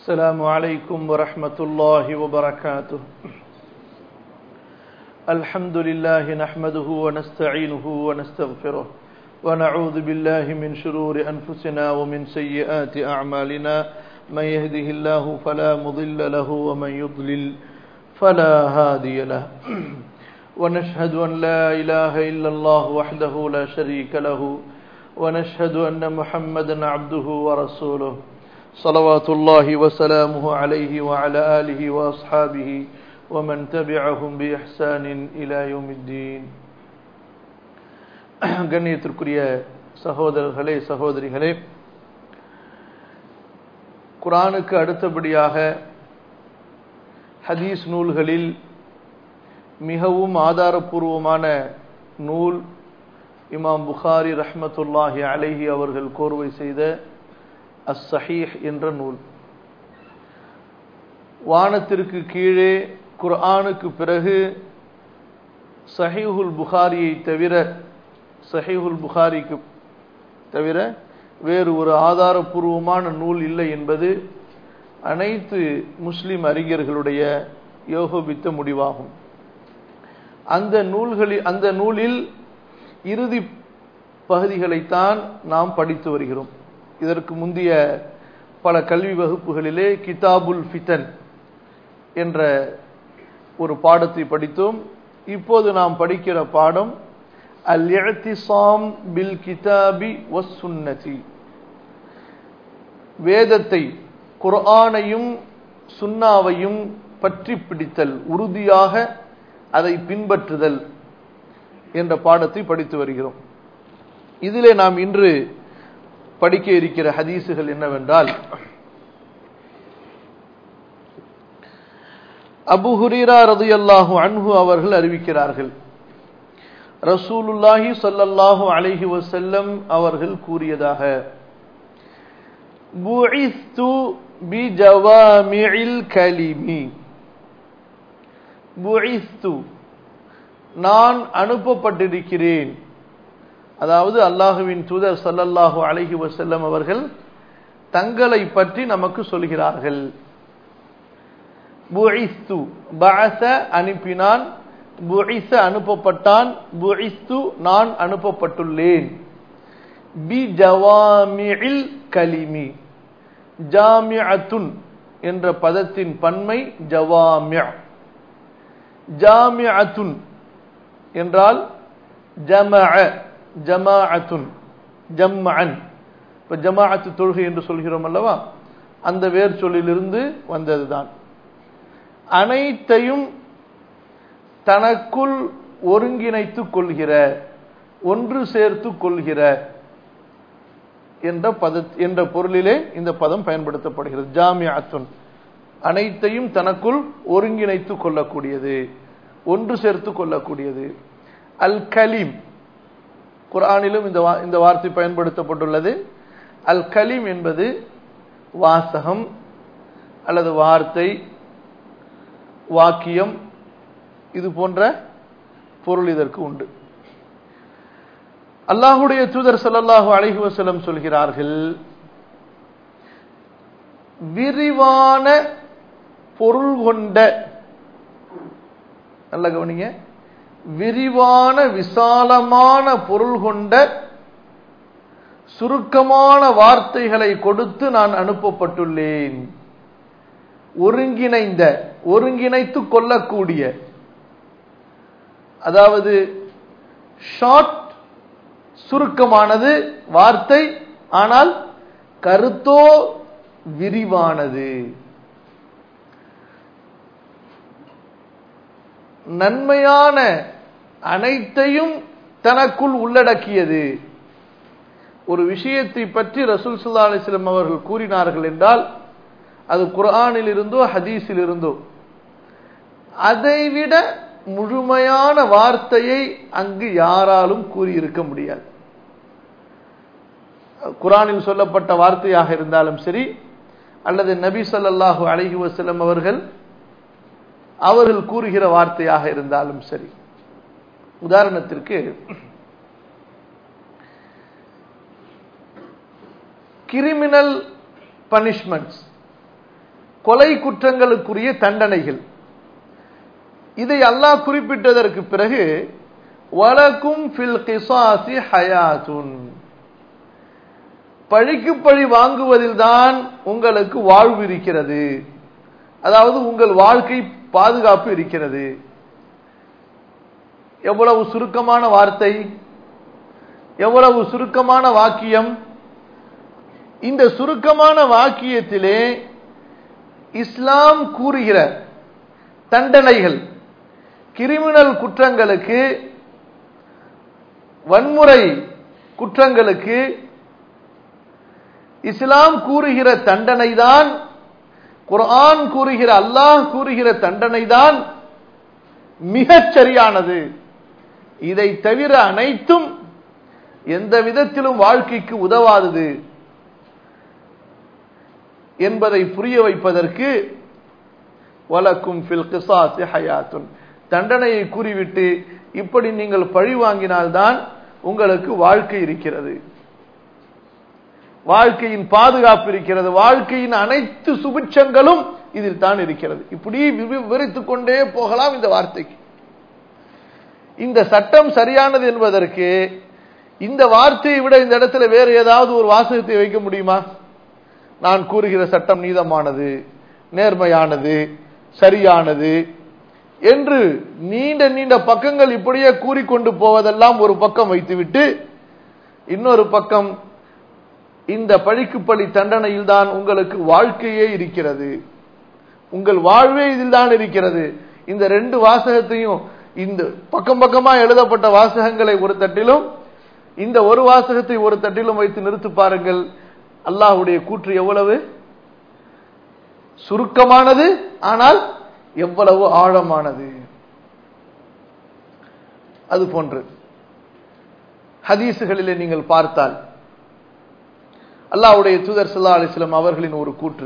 السلام عليكم ورحمة الله وبركاته الحمد لله نحمده ونستعينه ونستغفره ونعوذ بالله من شرور أنفسنا ومن سيئات أعمالنا من يهده الله فلا مضل له ومن يضلل فلا هادي له ونشهد أن لا إله إلا الله وحده لا شريك له ونشهد أن محمدا عبده ورسوله صلوات الله وسلامه عليه وعلى آله وأصحابه ومن تبعهم بإحسان إلى يوم الدين கண்ணியத்திற்குரிய சகோதரர்களே சகோதரிகளே குரானுக்கு அடுத்தபடியாக ஹதீஸ் நூல்களில் மிகவும் ஆதாரபூர்வமான நூல் இமாம் புகாரி ரஹ்மத்துல்லாஹி அலைஹி அவர்கள் கோர்வை செய்த அஸ் சஹீஹ் என்ற நூல் வானத்திற்கு கீழே குர்ஆனுக்கு பிறகு சஹீஹுல் புகாரியை தவிர சஹீஹுல் புகாரிக்கு தவிர வேறு ஒரு ஆதாரபூர்வமான நூல் இல்லை என்பது அனைத்து முஸ்லிம் அறிஞர்களுடைய யோகபித்த முடிவாகும் அந்த நூல்களில் அந்த நூலில் இறுதி பகுதிகளைத்தான் நாம் படித்து வருகிறோம் இதற்கு முந்தைய பல கல்வி வகுப்புகளிலே கிதாபுல் ஃபிதன் என்ற ஒரு பாடத்தை படித்தோம் இப்போது நாம் படிக்கிற பாடம் அல் இஅ்திஸாம் பில் கிதாபி வஸ் சுன்னதி வேதத்தை குர்ஆனையும் சுன்னாவையும் பற்றி பிடித்தல் உறுதியாக அதை பின்பற்றுதல் என்ற பாடத்தை படித்து வருகிறோம் இதிலே நாம் இன்று படிக்க இருக்கிற ஹதீசுகள் என்னவென்றால் அபு ஹுரீரா ரதியல்லாஹு அன்ஹு அவர்கள் அறிவிக்கிறார்கள் ரசூலுல்லாஹி சொல்லல்லாஹு அலைஹி வசல்லம் அவர்கள் கூறியதாக புஇஸ்து பிஜவாமிஇல் கலிமி புஇஸ்து நான் அனுப்பப்பட்டிருக்கிறேன் அதாவது அல்லாஹுவின் தூதர் சல்லல்லாஹு அலைஹி வசல்லம் அவர்கள் தங்களை பற்றி நமக்கு சொல்கிறார்கள் புஇஸ்து பஅஸ அனுப்பினான் புஇஸ அனுப்பப்பட்டான் புஇஸ்து நான் அனுப்பப்பட்டுள்ளேன் பி ஜவாமிஇல் கலிமி ஜாமிஅத்துன் என்ற பதத்தின் பன்மை ஜவாமிஅ ஜாமிஅத்துன் என்றால் ஜமஅ ஜமாஅத்துன் ஜம்மஅன் இப்ப ஜமாஅத்து தொழுகை என்று சொல்கிறோம் அல்லவா அந்த வேர் சொல்லிலிருந்து வந்ததுதான் அனைத்தையும் தனக்குள் ஒருங்கிணைத்துக் கொள்கிற ஒன்று சேர்த்து கொள்கிற என்ற பத என்ற பொருளிலே இந்த பதம் பயன்படுத்தப்படுகிறது ஜாமியாத்துன் அனைத்தையும் தனக்குள் ஒருங்கிணைத்துக் கொள்ளக்கூடியது ஒன்று சேர்த்து கொள்ளக்கூடியது அல் கலீம் குரானிலும் இந்த இந்த வார்த்தை பயன்படுத்தப்பட்டுள்ளது அல் கலீம் என்பது வாசகம் அல்லது வார்த்தை வாக்கியம் இது போன்ற பொருள் இதற்கு உண்டு அல்லாஹுடைய தூதர் சல்லல்லாஹு அலைஹி வசல்லம் சொல்கிறார்கள் விரிவான பொருள் கொண்ட நல்ல கவனிங்க விரிவான விசாலமான பொருள் கொண்ட சுருக்கமான வார்த்தைகளை கொடுத்து நான் அனுப்பப்பட்டுள்ளேன் ஒருங்கிணைந்த ஒருங்கிணைத்து கொள்ளக்கூடிய அதாவது ஷார்ட் சுருக்கமானது வார்த்தை ஆனால் கருத்தோ விரிவானது நன்மையான அனைத்தையும் தனக்குள் உள்ளடக்கியது ஒரு விஷயத்தை பற்றி ரசூல் சுல்லா அலிஸ்லம் அவர்கள் கூறினார்கள் என்றால் அது குரானில் இருந்தோ ஹதீஸில் இருந்தோ அதைவிட முழுமையான வார்த்தையை அங்கு யாராலும் கூறியிருக்க முடியாது குரானில் சொல்லப்பட்ட வார்த்தையாக இருந்தாலும் சரி அல்லது நபி சொல்லாஹு அலஹி வசலம் அவர்கள் அவர்கள் கூறுகிற வார்த்தையாக இருந்தாலும் சரி உதாரணத்திற்கு கிரிமினல் பனிஷ்மெண்ட்ஸ் கொலை குற்றங்களுக்குரிய தண்டனைகள் இதை அல்லாஹ் குறிப்பிட்டதற்கு பிறகு வலக்கும் ஃபில் கிசாசி ஹயாத்துன் பழிக்கு பழி வாங்குவதில் தான் உங்களுக்கு வாழ்வு இருக்கிறது அதாவது உங்கள் வாழ்க்கை பாதுகாப்பு இருக்கிறது எவ்வளவு சுருக்கமான வார்த்தை எவ்வளவு சுருக்கமான வாக்கியம் இந்த சுருக்கமான வாக்கியத்திலே இஸ்லாம் கூறுகிற தண்டனைகள் கிரிமினல் குற்றங்களுக்கு வன்முறை குற்றங்களுக்கு இஸ்லாம் கூறுகிற தண்டனை தான் குர்ஆன் கூறுகிற அல்லாஹ் கூறுகிற தண்டனை தான் மிகச் சரியானது இதை தவிர அனைத்தும் எந்த விதத்திலும் வாழ்க்கைக்கு உதவாதது என்பதை புரிய வைப்பதற்கு வலக்கும் ஃபில் கிசாசி ஹயாத்துன் தண்டனையை கூறிவிட்டு இப்படி நீங்கள் பழி வாங்கினால்தான் உங்களுக்கு வாழ்க்கை இருக்கிறது வாழ்க்கையின் பாதுகாப்பு இருக்கிறது வாழ்க்கையின் அனைத்து சுபிட்சங்களும் இதில் தான் இருக்கிறது இப்படி விவரித்துக் கொண்டே போகலாம் இந்த வார்த்தைக்கு இந்த சட்டம் சரியானது என்பதற்கு இந்த வார்த்தையை விட இந்த இடத்துல வேறு ஏதாவது ஒரு வாசகத்தை வைக்க முடியுமா நான் கூறுகிற சட்டம் நீதமானது நேர்மையானது சரியானது என்று நீண்ட நீண்ட பக்கங்கள் இப்படியே கூறிக்கொண்டு போவதெல்லாம் ஒரு பக்கம் வைத்துவிட்டு இன்னொரு பக்கம் இந்த பழிக்கு பழி தண்டனையில் தான் உங்களுக்கு வாழ்க்கையே இருக்கிறது உங்கள் வாழ்வே இதில் தான் இருக்கிறது இந்த ரெண்டு வாசகத்தையும் இந்த பக்கம் பக்கமா எழுதப்பட்ட வாசகங்களை ஒரு தட்டிலும் இந்த ஒரு வாசகத்தை ஒரு தட்டிலும் வைத்து நிறுத்து பாருங்கள் அல்லாஹுடைய கூற்று எவ்வளவு சுருக்கமானது ஆனால் எவ்வளவு ஆழமானது அது போன்று ஹதீசுகளிலே நீங்கள் பார்த்தால் அல்லாஹ்வுடைய தூதர் சல்லா அலிஸ்லாம் அவர்களின் ஒரு கூற்று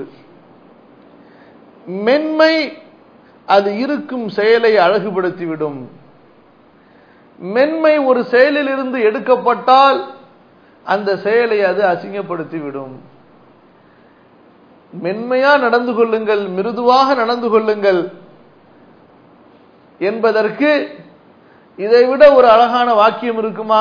மென்மை அது இருக்கும் செயலை அழகுபடுத்திவிடும் மென்மை ஒரு செயலில் இருந்து எடுக்கப்பட்டால் அந்த செயலை அது அசிங்கப்படுத்திவிடும் மென்மையா நடந்து கொள்ளுங்கள் மிருதுவாக நடந்து கொள்ளுங்கள் என்பதற்கு இதைவிட ஒரு அழகான வாக்கியம் இருக்குமா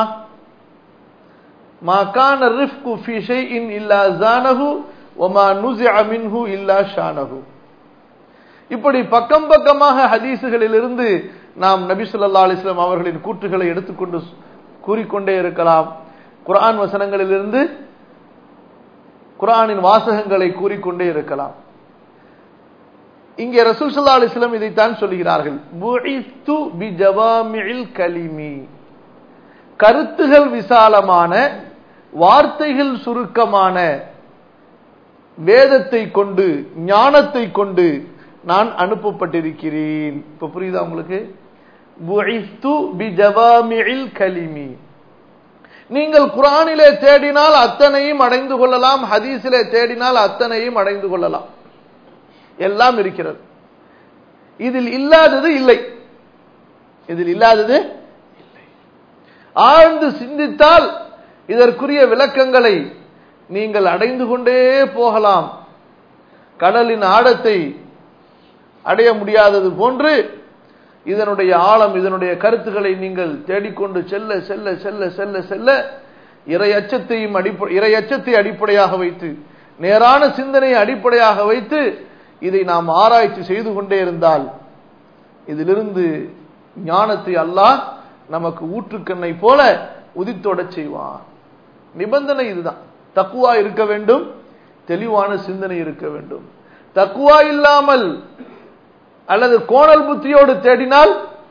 மாகான ரிஃப்கு ஃபி ஷைஇன் இல்லா ஜானஹு வமா நுஸிஅ மின்ஹு இல்லா ஷானஹு இப்படி பக்கம் பக்கமாக ஹதீசுகளிலிருந்து நாம் நபி ஸல்லல்லாஹு அலைஹி வஸல்லம் அவர்களின் கூற்றுகளை எடுத்துக்கொண்டு கூறிக்கொண்டே இருக்கலாம் குர்ஆன் வசனங்களிலிருந்து குர்ஆனின் வாசகங்களை கூறிக்கொண்டே இருக்கலாம் இங்கே ரசூல் ஸல்லல்லாஹு அலைஹி வஸல்லம் இதைத்தான் சொல்கிறார்கள் புஇத்து பிஜவாமிஇல் கலிமி கருத்துகள் விசாலமான வார்த்தைகள் சுருக்கமான வேதத்தை கொண்டு ஞானத்தை கொண்டு நான் அனுப்பப்பட்டிருக்கிறேன் இப்ப புரியுதா உங்களுக்கு புஇத்து பிஜவாமிஇல் கலிமி நீங்கள் குரானிலே தேடினால் அத்தனையும் அடைந்து கொள்ளலாம் ஹதீஸிலே தேடினால் அத்தனையும் அடைந்து கொள்ளலாம் எல்லாம் இருக்கிறது இதில் இல்லாதது இல்லை இதில் இல்லாதது இல்லை ஆழ்ந்து சிந்தித்தால் இதற்குரிய விளக்கங்களை நீங்கள் அடைந்து கொண்டே போகலாம் கடலின் ஆழத்தை அடைய முடியாதது போன்று இதனுடைய ஆழம் இதனுடைய கருத்துக்களை நீங்கள் தேடிக்கொண்டு செல்ல செல்ல செல்ல செல்ல செல்ல இறை அச்சத்தையும் அடிப்படை இறை அச்சத்தை அடிப்படையாக வைத்து நேரான சிந்தனையை அடிப்படையாக வைத்து இதை நாம் ஆராய்ச்சி செய்து கொண்டே இருந்தால் இதிலிருந்து ஞானத்தை அல்லாஹ் நமக்கு ஊற்றுக்கண்ணை போல உதித்தோட செய்வான் நிபந்தனை இதுதான் தக்குவா இருக்க வேண்டும் தெளிவான சிந்தனை இருக்க வேண்டும் தக்குவா இல்லாமல் அல்லது கோணல் புத்தியோடு தேடினால்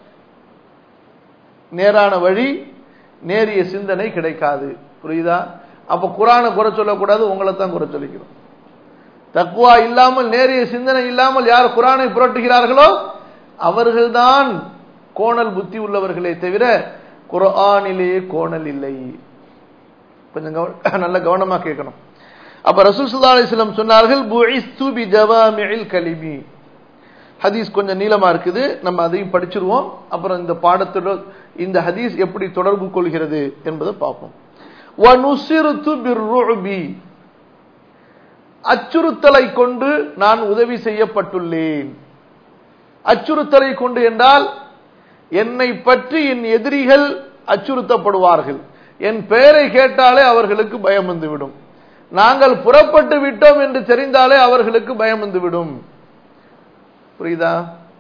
நேரான வழி நேரிய சிந்தனை கிடைக்காது புரியுதா அப்ப குரானை குறை சொல்லக்கூடாது உங்களை தான் குறை சொல்லிக்கிறோம் தக்குவா இல்லாமல் நேரிய சிந்தனை இல்லாமல் யார் குரானை புரட்டுகிறார்களோ அவர்கள்தான் கோணல் புத்தி உள்ளவர்களே தவிர குரானிலே கோணல் இல்லை கொஞ்சம் நல்ல கவனமா கேட்கணும் அப்ப ரசூல் சுல்லா அலிஸ்லம் சொன்னார்கள் புஇஸ்து பி ஜவாமிஇல் கலிமி ஹதீஸ் கொஞ்சம் நீளமா இருக்குது நம்ம அதையும் படிச்சிருவோம் அப்புறம் இந்த பாடத்தோட இந்த ஹதீஸ் எப்படி தொடர்பு கொள்கிறது என்பதை பார்ப்போம் அச்சுறுத்தலை கொண்டு நான் உதவி செய்யப்பட்டுள்ளேன் அச்சுறுத்தலை கொண்டு என்றால் என்னை பற்றி என் எதிரிகள் அச்சுறுத்தப்படுவார்கள் என் பெயரை கேட்டாலே அவர்களுக்கு பயம் வந்துவிடும் நாங்கள் புறப்பட்டு விட்டோம் என்று தெரிந்தாலே அவர்களுக்கு பயம் வந்துவிடும் புரியுதா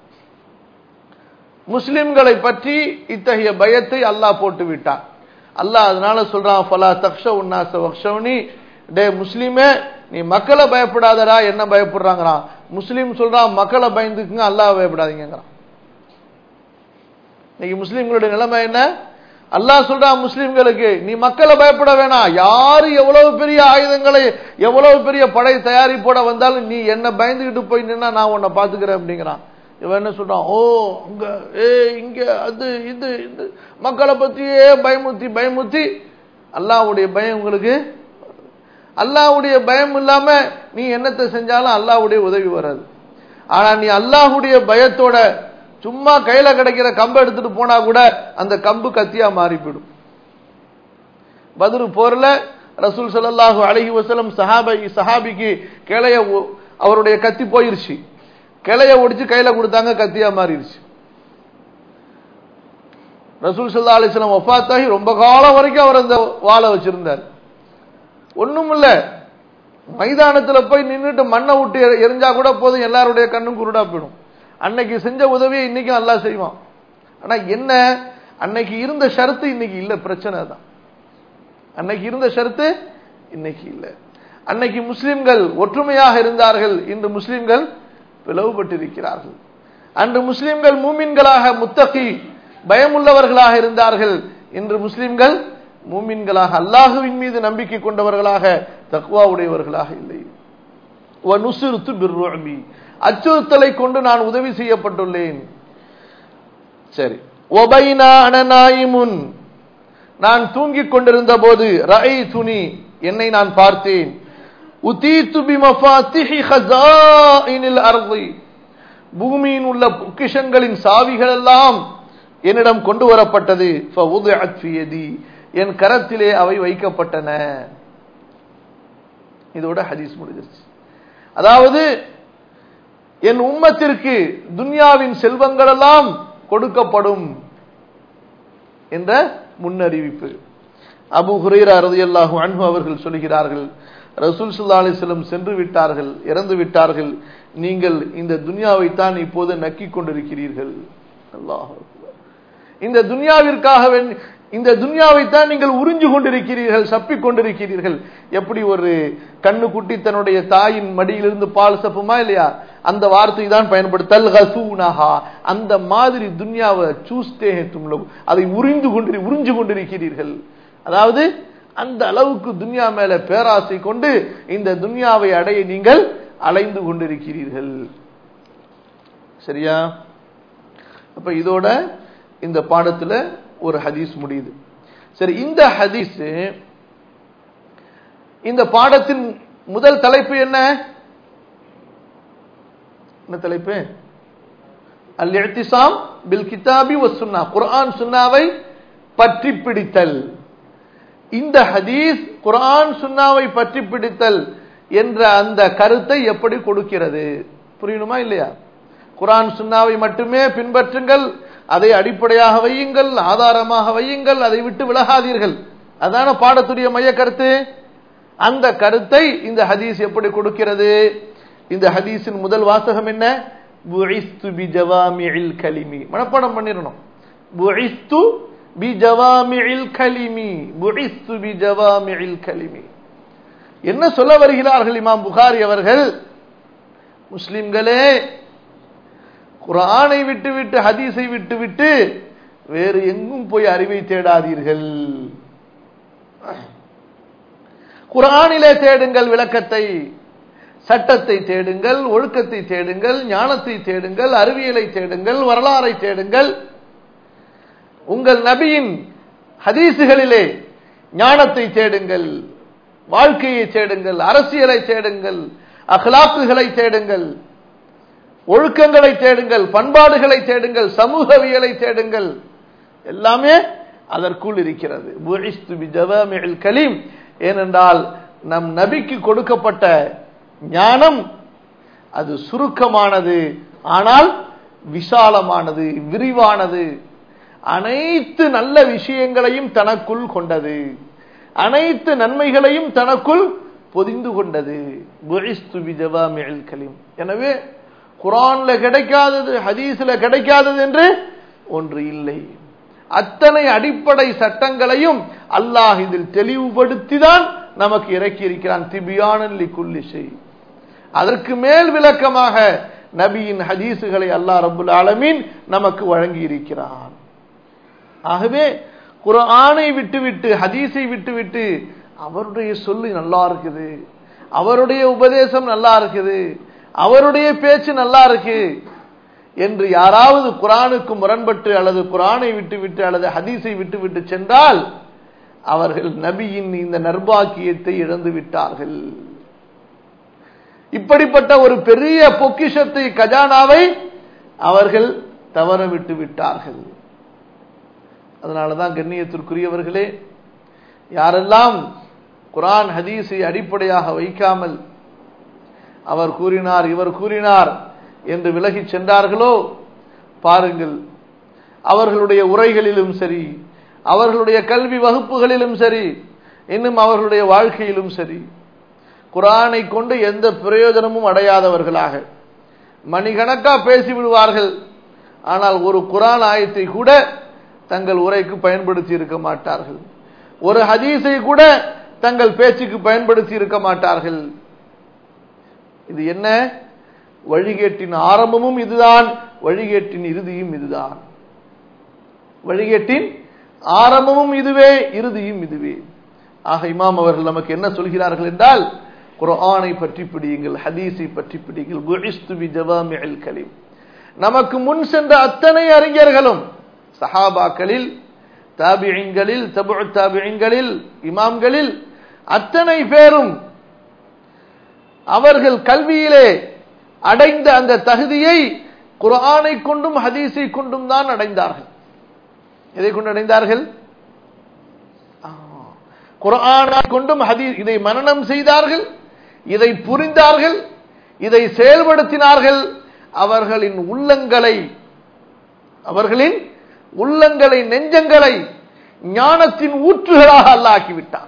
முஸ்லிம்களை பற்றி இத்தகைய பயத்தை அல்லாஹ் போட்டு விட்டான் அல்லாஹ் அதனால சொல்றான் ஃபலா தக்ஷ உன்னாச வக்ஷவனி டே முஸ்லிமே நீ மக்களை பயப்படாதடா என்ன பயப்படுறாங்கறான் முஸ்லீம் சொல்றான் மக்களை பயந்துக்குங்க அல்லாஹ் பயப்படாதீங்கிறான் இன்னைக்கு முஸ்லிம்களுடைய நிலைமை என்ன அல்லாஹ் சொல்றான் முஸ்லிம்களுக்கு நீ மக்களை பயப்பட வேணாம் யாரு எவ்வளவு பெரிய ஆயுதங்களை எவ்வளவு பெரிய படை தயாரிப்போட வந்தாலும் நீ என்ன பயந்துகிட்டு போய் நின்னா நான் உன்னை பாத்துக்கிறேன் அப்படிங்கிறான் இவன் என்ன சொல்றான் ஓ அங்க ஏ இங்க அது இது இது மக்களை பத்தியே பயமுத்தி பயமுத்தி அல்லாவுடைய பயம் உங்களுக்கு அல்லாவுடைய பயம் இல்லாம நீ என்னத்தை செஞ்சாலும் அல்லாவுடைய உதவி வராது ஆனா நீ அல்லாஹுடைய பயத்தோட சும்மா கையில கிடைக்கிற கம்பை எடுத்துட்டு போனா கூட அந்த கம்பு கத்தியா மாறிவிடும் பதிரு போர்ல ரசூல் ஸல்லல்லாஹு அலைஹி வஸல்லம் சஹாபை சஹாபிக்கு கிளைய ஒ- அவருடைய கத்தி போயிருச்சு கிளைய ஒடிச்சு கையில கொடுத்தாங்க கத்தியா மாறிடுச்சு ரசூல் ஸல்லல்லாஹு அலைஹி வஸல்லம் வஃபாத்தாகி ரொம்ப காலம் வரைக்கும் அவர் அந்த வாளை வச்சிருந்தார் ஒண்ணும் இல்ல மைதானத்துல போய் நின்னுட்டு மண்ணை விட்டு எ- எரிஞ்சா கூட போதும் எல்லாருடைய கண்ணும் குருடா போயிடும் அன்னைக்கு செஞ்ச உதவியை இன்னைக்கும் அல்லாஹ் செய்வான் ஆனா என்ன அன்னைக்கு இருந்த ஷரத்து இன்னைக்கு இல்ல பிரச்சனை தான் அன்னைக்கு இருந்த ஷரத்து இன்னைக்கு இல்ல அன்னைக்கு முஸ்லிம்கள் ஒற்றுமையாக இருந்தார்கள் இன்று முஸ்லிம்கள் பிளவுபட்டிருக்கிறார்கள் அன்று முஸ்லிம்கள் மூமின்களாக முத்தகி பயமுள்ளவர்களாக இருந்தார்கள் இன்று முஸ்லிம்கள் மூமின்களாக அல்லாஹுவின் மீது நம்பிக்கை கொண்டவர்களாக தக்வா உடையவர்களாக இல்லை وَنُصِرْتُ بِالرُّعْبِ அச்சுறுத்தலை கொண்டு நான் உதவி செய்யப்பட்டுள்ளேன் சரி ஒபைனா அனநாயிமுன் நான் தூங்கிக் கொண்டிருந்த போது ரஐ துணி என்னை நான் பார்த்தேன் உதீத்து பிமஃபாத்திஹி ஹஸாயினில் அர்தி பூமியின் உள்ள பொக்கிஷங்களின் சாவிகள் எல்லாம் என்னிடம் கொண்டு வரப்பட்டது ஃபவுதிஅத் ஃபி யதி. என் கரத்திலே அவை வைக்கப்பட்டன இதோட ஹதீஸ் முடிஞ்சிருச்சு அதாவது என் உம்மத்திற்கு துன்யாவின் செல்வங்கள் எல்லாம் கொடுக்கப்படும் என்ற முன்னறிவிப்பு அபு ஹுரைரா ரலியல்லாஹு அன்ஹு அவர்கள் சொல்கிறார்கள் ரசூல் ஸல்லல்லாஹு அலைஹி வஸல்லம் சென்று விட்டார்கள் இறந்து விட்டார்கள் நீங்கள் இந்த துன்யாவை தான் இப்போது நக்கிக் கொண்டிருக்கிறீர்கள் அல்லாஹ் இந்த துன்யாவிற்காக வேண்டி- இந்த துன்யாவை தான் நீங்கள் உறிஞ்சு கொண்டிருக்கிறீர்கள் சப்பிக் கொண்டிருக்கிறீர்கள் எப்படி ஒரு கண்ணுக்குட்டி தன்னுடைய தாயின் மடியிலிருந்து பால் சப்புமா இல்லையா அந்த வார்த்தை தான் பயன்படுத்தல் ஹசூனஹா அந்த மாதிரி துன்யாவை சூஸ்தே தும்லவு அதை உறிந்து கொண்டு உறிஞ்சு கொண்டிருக்கிறீர்கள் அதாவது அந்த அளவுக்கு துன்யா மேல பேராசை கொண்டு இந்த துன்யாவை அடைய நீங்கள் அலைந்து கொண்டிருக்கிறீர்கள் சரியா அப்ப இதோட இந்த பாடத்துல ஒரு ஹதீஸ் முடியுது சரி இந்த ஹதீஸ் இந்த பாடத்தின் முதல் தலைப்பு என்ன என்ன தலைப்பு அல் இஹ்திசாம் பில் கிதாபி வஸ் சுன்னா குர்ஆன் சுன்னாவை பற்றி பிடித்தல் இந்த ஹதீஸ் குர்ஆன் சுன்னாவை பற்றி பிடித்தல் என்ற அந்த கருத்தை எப்படி கொடுக்கிறது புரியணுமா இல்லையா குர்ஆன் சுன்னாவை மட்டுமே பின்பற்றுங்கள் அதை அடிப்படையாக வையுங்கள் ஆதாரமாக வையுங்கள் அதை விட்டு விலகாதீர்கள் அதான பாடத்துடைய மைய கருத்து அந்த கருத்தை இந்த ஹதீஸ் எப்படி கொடுக்கிறது இந்த ஹதீஸின் முதல் வாசகம் என்ன புஇஸ்து பிஜவாமிஇல் கலிமி மனப்பாடம் பண்ணிரணும் புஇஸ்து பிஜவாமிஇல் கலிமி புஇஸ்து பிஜவாமிஇல் கலிமி என்ன சொல்ல வருகிறார்கள் இமாம் புகாரி அவர்கள் முஸ்லிம்களே குரானை விட்டு விட்டு ஹதீஸை விட்டு விட்டு வேறு எங்கும் போய் அறிவை தேடாதீர்கள் குரானிலே தேடுங்கள் விளக்கத்தை சட்டத்தை தேடுங்கள் ஒழுக்கத்தை தேடுங்கள் ஞானத்தை தேடுங்கள் அறிவியலை தேடுங்கள் வரலாறை தேடுங்கள் உங்கள் நபியின் ஹதீசுகளிலே ஞானத்தை தேடுங்கள் வாழ்க்கையை தேடுங்கள் அரசியலை தேடுங்கள் அகலாக்குகளை தேடுங்கள் ஒழுக்கங்களை தேடுங்கள் பண்பாடுகளை தேடுங்கள் சமூகவியலை தேடுங்கள் எல்லாமே அதற்குள் இருக்கிறது புஇஸ்து பிஜவாமிஇல் கலீம் ஏனென்றால் நம் நபிக்கு கொடுக்கப்பட்ட ஞானம் அது சுருக்கமானது ஆனால் விசாலமானது விரிவானது அனைத்து நல்ல விஷயங்களையும் தனக்குள் கொண்டது அனைத்து நன்மைகளையும் தனக்குள் பொதிந்து கொண்டது எனவே குரான்ல கிடைக்காதது ஹதீஸ்ல கிடைக்காதது என்று ஒன்று இல்லை அத்தனை அடிப்படை சட்டங்களையும் அல்லாஹ் இதில் தெளிவுபடுத்திதான் நமக்கு இறக்கி இருக்கிறான் திபியானல்லி குல்லிசை அதற்கு மேல் விளக்கமாக நபியின் ஹதீசுகளை அல்லாஹ் ரபுல் ஆலமீன் நமக்கு வழங்கி இருக்கிறான் ஆகவே குரானை விட்டுவிட்டு ஹதீஸை விட்டுவிட்டு அவருடைய சொல்லு நல்லா இருக்குது அவருடைய உபதேசம் நல்லா இருக்குது அவருடைய பேச்சு நல்லா இருக்கு என்று யாராவது குரானுக்கு முரண்பட்டு அல்லது குரானை விட்டுவிட்டு அல்லது ஹதீஸை விட்டுவிட்டு சென்றால் அவர்கள் நபியின் இந்த நர்பாக்கியத்தை இழந்து விட்டார்கள் இப்படிப்பட்ட ஒரு பெரிய பொக்கிஷத்தை கஜானாவை அவர்கள் தவற விட்டு விட்டார்கள் அதனாலதான் கண்ணியத்திற்குரியவர்களே யாரெல்லாம் குரான் ஹதீஸை அடிப்படையாக வைக்காமல் அவர் கூறினார் இவர் கூறினார் என்று விலகி சென்றார்களோ பாருங்கள் அவர்களுடைய உரைகளிலும் சரி அவர்களுடைய கல்வி வகுப்புகளிலும் சரி இன்னும் அவர்களுடைய வாழ்க்கையிலும் சரி குரானை கொண்டு எந்த பிரயோஜனமும் அடையாதவர்களாக மணிகணக்கா பேசி விடுவார்கள் ஆனால் ஒரு குரான் ஆயத்தை கூட தங்கள் உரைக்கு பயன்படுத்தி இருக்க மாட்டார்கள் ஒரு ஹதீஸை கூட தங்கள் பேச்சுக்கு பயன்படுத்தி இருக்க மாட்டார்கள் இது என்ன வழிகேட்டின் ஆரம்பமும் இதுதான் வழிகேட்டின் இறுதியும் இதுதான் வழிகேட்டின் ஆரம்பமும் இதுவே இறுதியும் இதுவே ஆக இமாம் அவர்கள் நமக்கு என்ன சொல்கிறார்கள் என்றால் குரானை பற்றி பிடியுங்கள் ஹதீஸை பற்றி பிடியுங்கள் கலீம் நமக்கு முன் சென்ற அத்தனை அறிஞர்களும் சஹாபாக்களில் தாபியங்களில் தபு தாபியங்களில் இமாம்களில் அத்தனை பேரும் அவர்கள் கல்வியிலே அடைந்த அந்த தகுதியை குரானை கொண்டும் ஹதீஸை கொண்டும் தான் அடைந்தார்கள் எதை கொண்டு அடைந்தார்கள் குரானை கொண்டும் ஹதீஸ் இதை மனநம் செய்தார்கள் இதை புரிந்தார்கள் இதை செயல்படுத்தினார்கள் அவர்களின் உள்ளங்களை அவர்களின் உள்ளங்களை நெஞ்சங்களை ஞானத்தின் ஊற்றுகளாக அல்லாக்கிவிட்டார்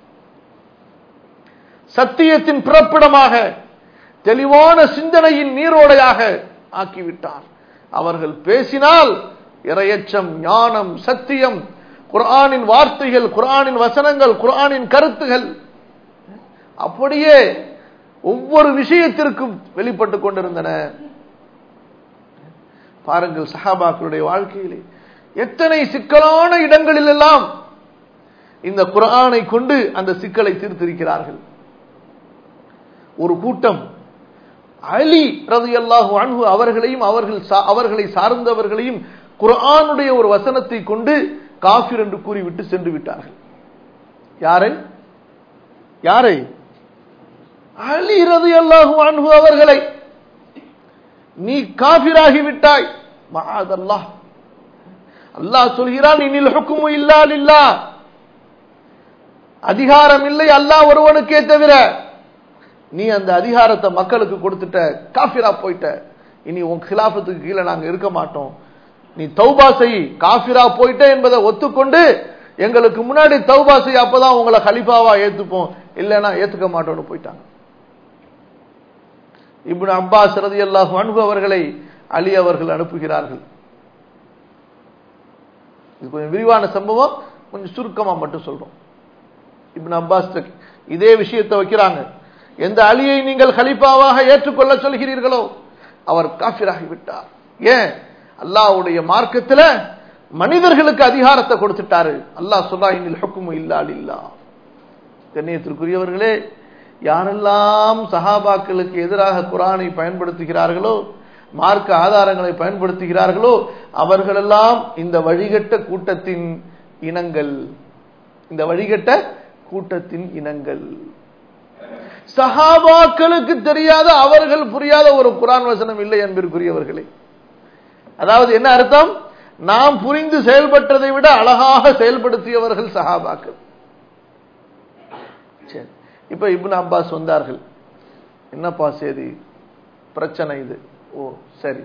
சத்தியத்தின் பிறப்பிடமாக தெளிவான சிந்தனையின் நீரோடையாக ஆக்கிவிட்டார் அவர்கள் பேசினால் இரையச்சம் ஞானம் சத்தியம் குரானின் வார்த்தைகள் குரானின் வசனங்கள் குரானின் கருத்துகள் அப்படியே ஒவ்வொரு விஷயத்திற்கும் வெளிப்பட்டுக் கொண்டிருந்தன பாருங்கள் சஹாபாக்களுடைய வாழ்க்கையிலே எத்தனை சிக்கலான இடங்களில் எல்லாம் இந்த குரானை கொண்டு அந்த சிக்கலை தீர்த்திருக்கிறார்கள் ஒரு கூட்டம் அலி ரது அல்லாஹு அன்பு அவர்களையும் அவர்கள் அவர்களை சார்ந்தவர்களையும் குரானுடைய ஒரு வசனத்தை கொண்டு காஃபிர் என்று கூறிவிட்டு சென்று விட்டார்கள் யாரை யாரை அலி ரது அல்லாஹு அன்பு அவர்களை நீ காபிராகி விட்டாய் மகாதல்லாஹ் அல்லாஹ் சொல்கிறான் இனில் ஹுக்குமு இல்லா இல்லா அதிகாரம் இல்லை அல்லாஹ் ஒருவனுக்கே தவிர நீ அந்த அதிகாரத்தை மக்களுக்கு கொடுத்துட்ட காஃபிரா போயிட்ட இனி உன் கிலாபத்துக்கு கீழே நாங்க இருக்க மாட்டோம் நீ தௌபா செய் காஃபிரா போயிட்ட என்பதை ஒத்துக்கொண்டு எங்களுக்கு முன்னாடி தௌபா செய் அப்பதான் உங்களை ஹலிஃபாவா ஏத்துப்போம் இல்லைன்னா ஏத்துக்க மாட்டோம்னு போயிட்டாங்க இப்னு அப்பாஸ் ரதி அல்லாஹ் அன்பு அவர்களை அலி அவர்கள் அனுப்புகிறார்கள் இது கொஞ்சம் விரிவான சம்பவம் கொஞ்சம் சுருக்கமா மட்டும் சொல்றோம் இப்னு அப்பாஸ் இதே விஷயத்தை வைக்கிறாங்க எந்த அலியை நீங்கள் ஹலிஃபாவாக ஏற்றுக்கொள்ள சொல்கிறீர்களோ அவர் காஃபிராகி விட்டார் ஏன் அல்லாவுடைய மார்க்கத்தில் மனிதர்களுக்கு அதிகாரத்தை கொடுத்துட்டாரு அல்லாஹ் சொல்லா இன்னில் ஹுக்குமு இல்லா இல்லா கண்ணியத்திற்குரியவர்களே யாரெல்லாம் சஹாபாக்களுக்கு எதிராக குரானை பயன்படுத்துகிறார்களோ மார்க்க ஆதாரங்களை பயன்படுத்துகிறார்களோ அவர்களெல்லாம் இந்த வழிகட்ட கூட்டத்தின் இனங்கள் இந்த வழிகட்ட கூட்டத்தின் இனங்கள் சஹாபாக்களுக்கு தெரியாத அவர்கள் புரியாத ஒரு குரான் வசனம் இல்லை என்பதற்குரியவர்களே அதாவது என்ன அர்த்தம் நாம் புரிந்து செயல்பட்டதை விட அழகாக செயல்படுத்தியவர்கள் சஹாபாக்கள் சரி இப்ப இப்னு அப்பாஸ் வந்தார்கள் என்னப்பா சரி பிரச்சனை இது ஓ சரி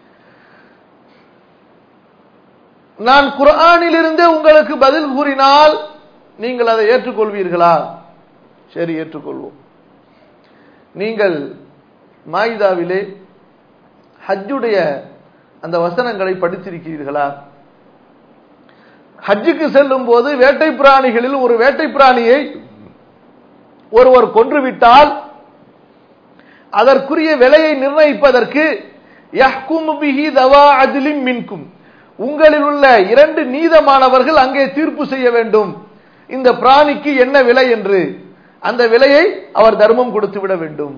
நான் குர்ஆனிலிருந்தே உங்களுக்கு பதில் கூறினால் நீங்கள் அதை ஏற்றுக்கொள்வீர்களா சரி ஏற்றுக்கொள்வோம் நீங்கள் மாயிதாவிலே ஹஜ்ஜுடைய அந்த வசனங்களை படித்திருக்கிறீர்களா ஹஜ்ஜுக்கு செல்லும் போது வேட்டை பிராணிகளில் ஒரு வேட்டை பிராணியை ஒருவர் கொன்றுவிட்டால் அதற்குரிய விலையை நிர்ணயிப்பதற்கு யஹ்கும் பிஹி தவா அஜ்லிம் மின்கும் உங்களில் உள்ள இரண்டு நீதமானவர்கள் அங்கே தீர்ப்பு செய்ய வேண்டும் இந்த பிராணிக்கு என்ன விலை என்று அந்த விலையை அவர் தர்மம் கொடுத்து விட வேண்டும்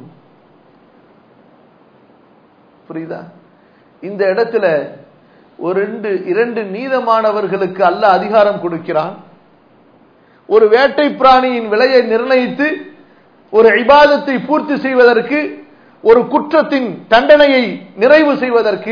புரியுதா இந்த இடத்துல ஒரு ரெண்டு இரண்டு நீதமானவர்களுக்கு அல்ல அதிகாரம் கொடுக்கிறான் ஒரு வேட்டை பிராணியின் விலையை நிர்ணயித்து ஒரு இபாதத்தை பூர்த்தி செய்வதற்கு ஒரு குற்றத்தின் தண்டனையை நிறைவு செய்வதற்கு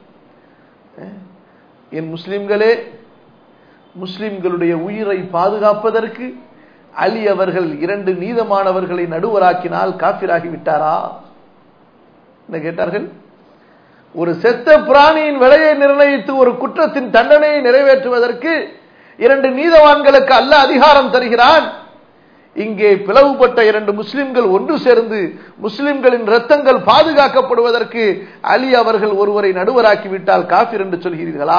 என் முஸ்லிம்களே முஸ்லிம்களுடைய உயிரை பாதுகாப்பதற்கு அலி அவர்கள் இரண்டு நீதமானவர்களை நடுவராக்கினால் காபிராகி விட்டாரா என்ன கேட்டார்கள் ஒரு செத்த பிராணியின் விலையை நிர்ணயித்து ஒரு குற்றத்தின் தண்டனையை நிறைவேற்றுவதற்கு இரண்டு நீதவான்களுக்கு அல்ல அதிகாரம் தருகிறான் இங்கே பிளவுபட்ட இரண்டு முஸ்லிம்கள் ஒன்று சேர்ந்து முஸ்லிம்களின் ரத்தங்கள் பாதுகாக்கப்படுவதற்கு அலி அவர்கள் ஒருவரை நடுவராக்கி விட்டால் காபிர் என்று சொல்கிறீர்களா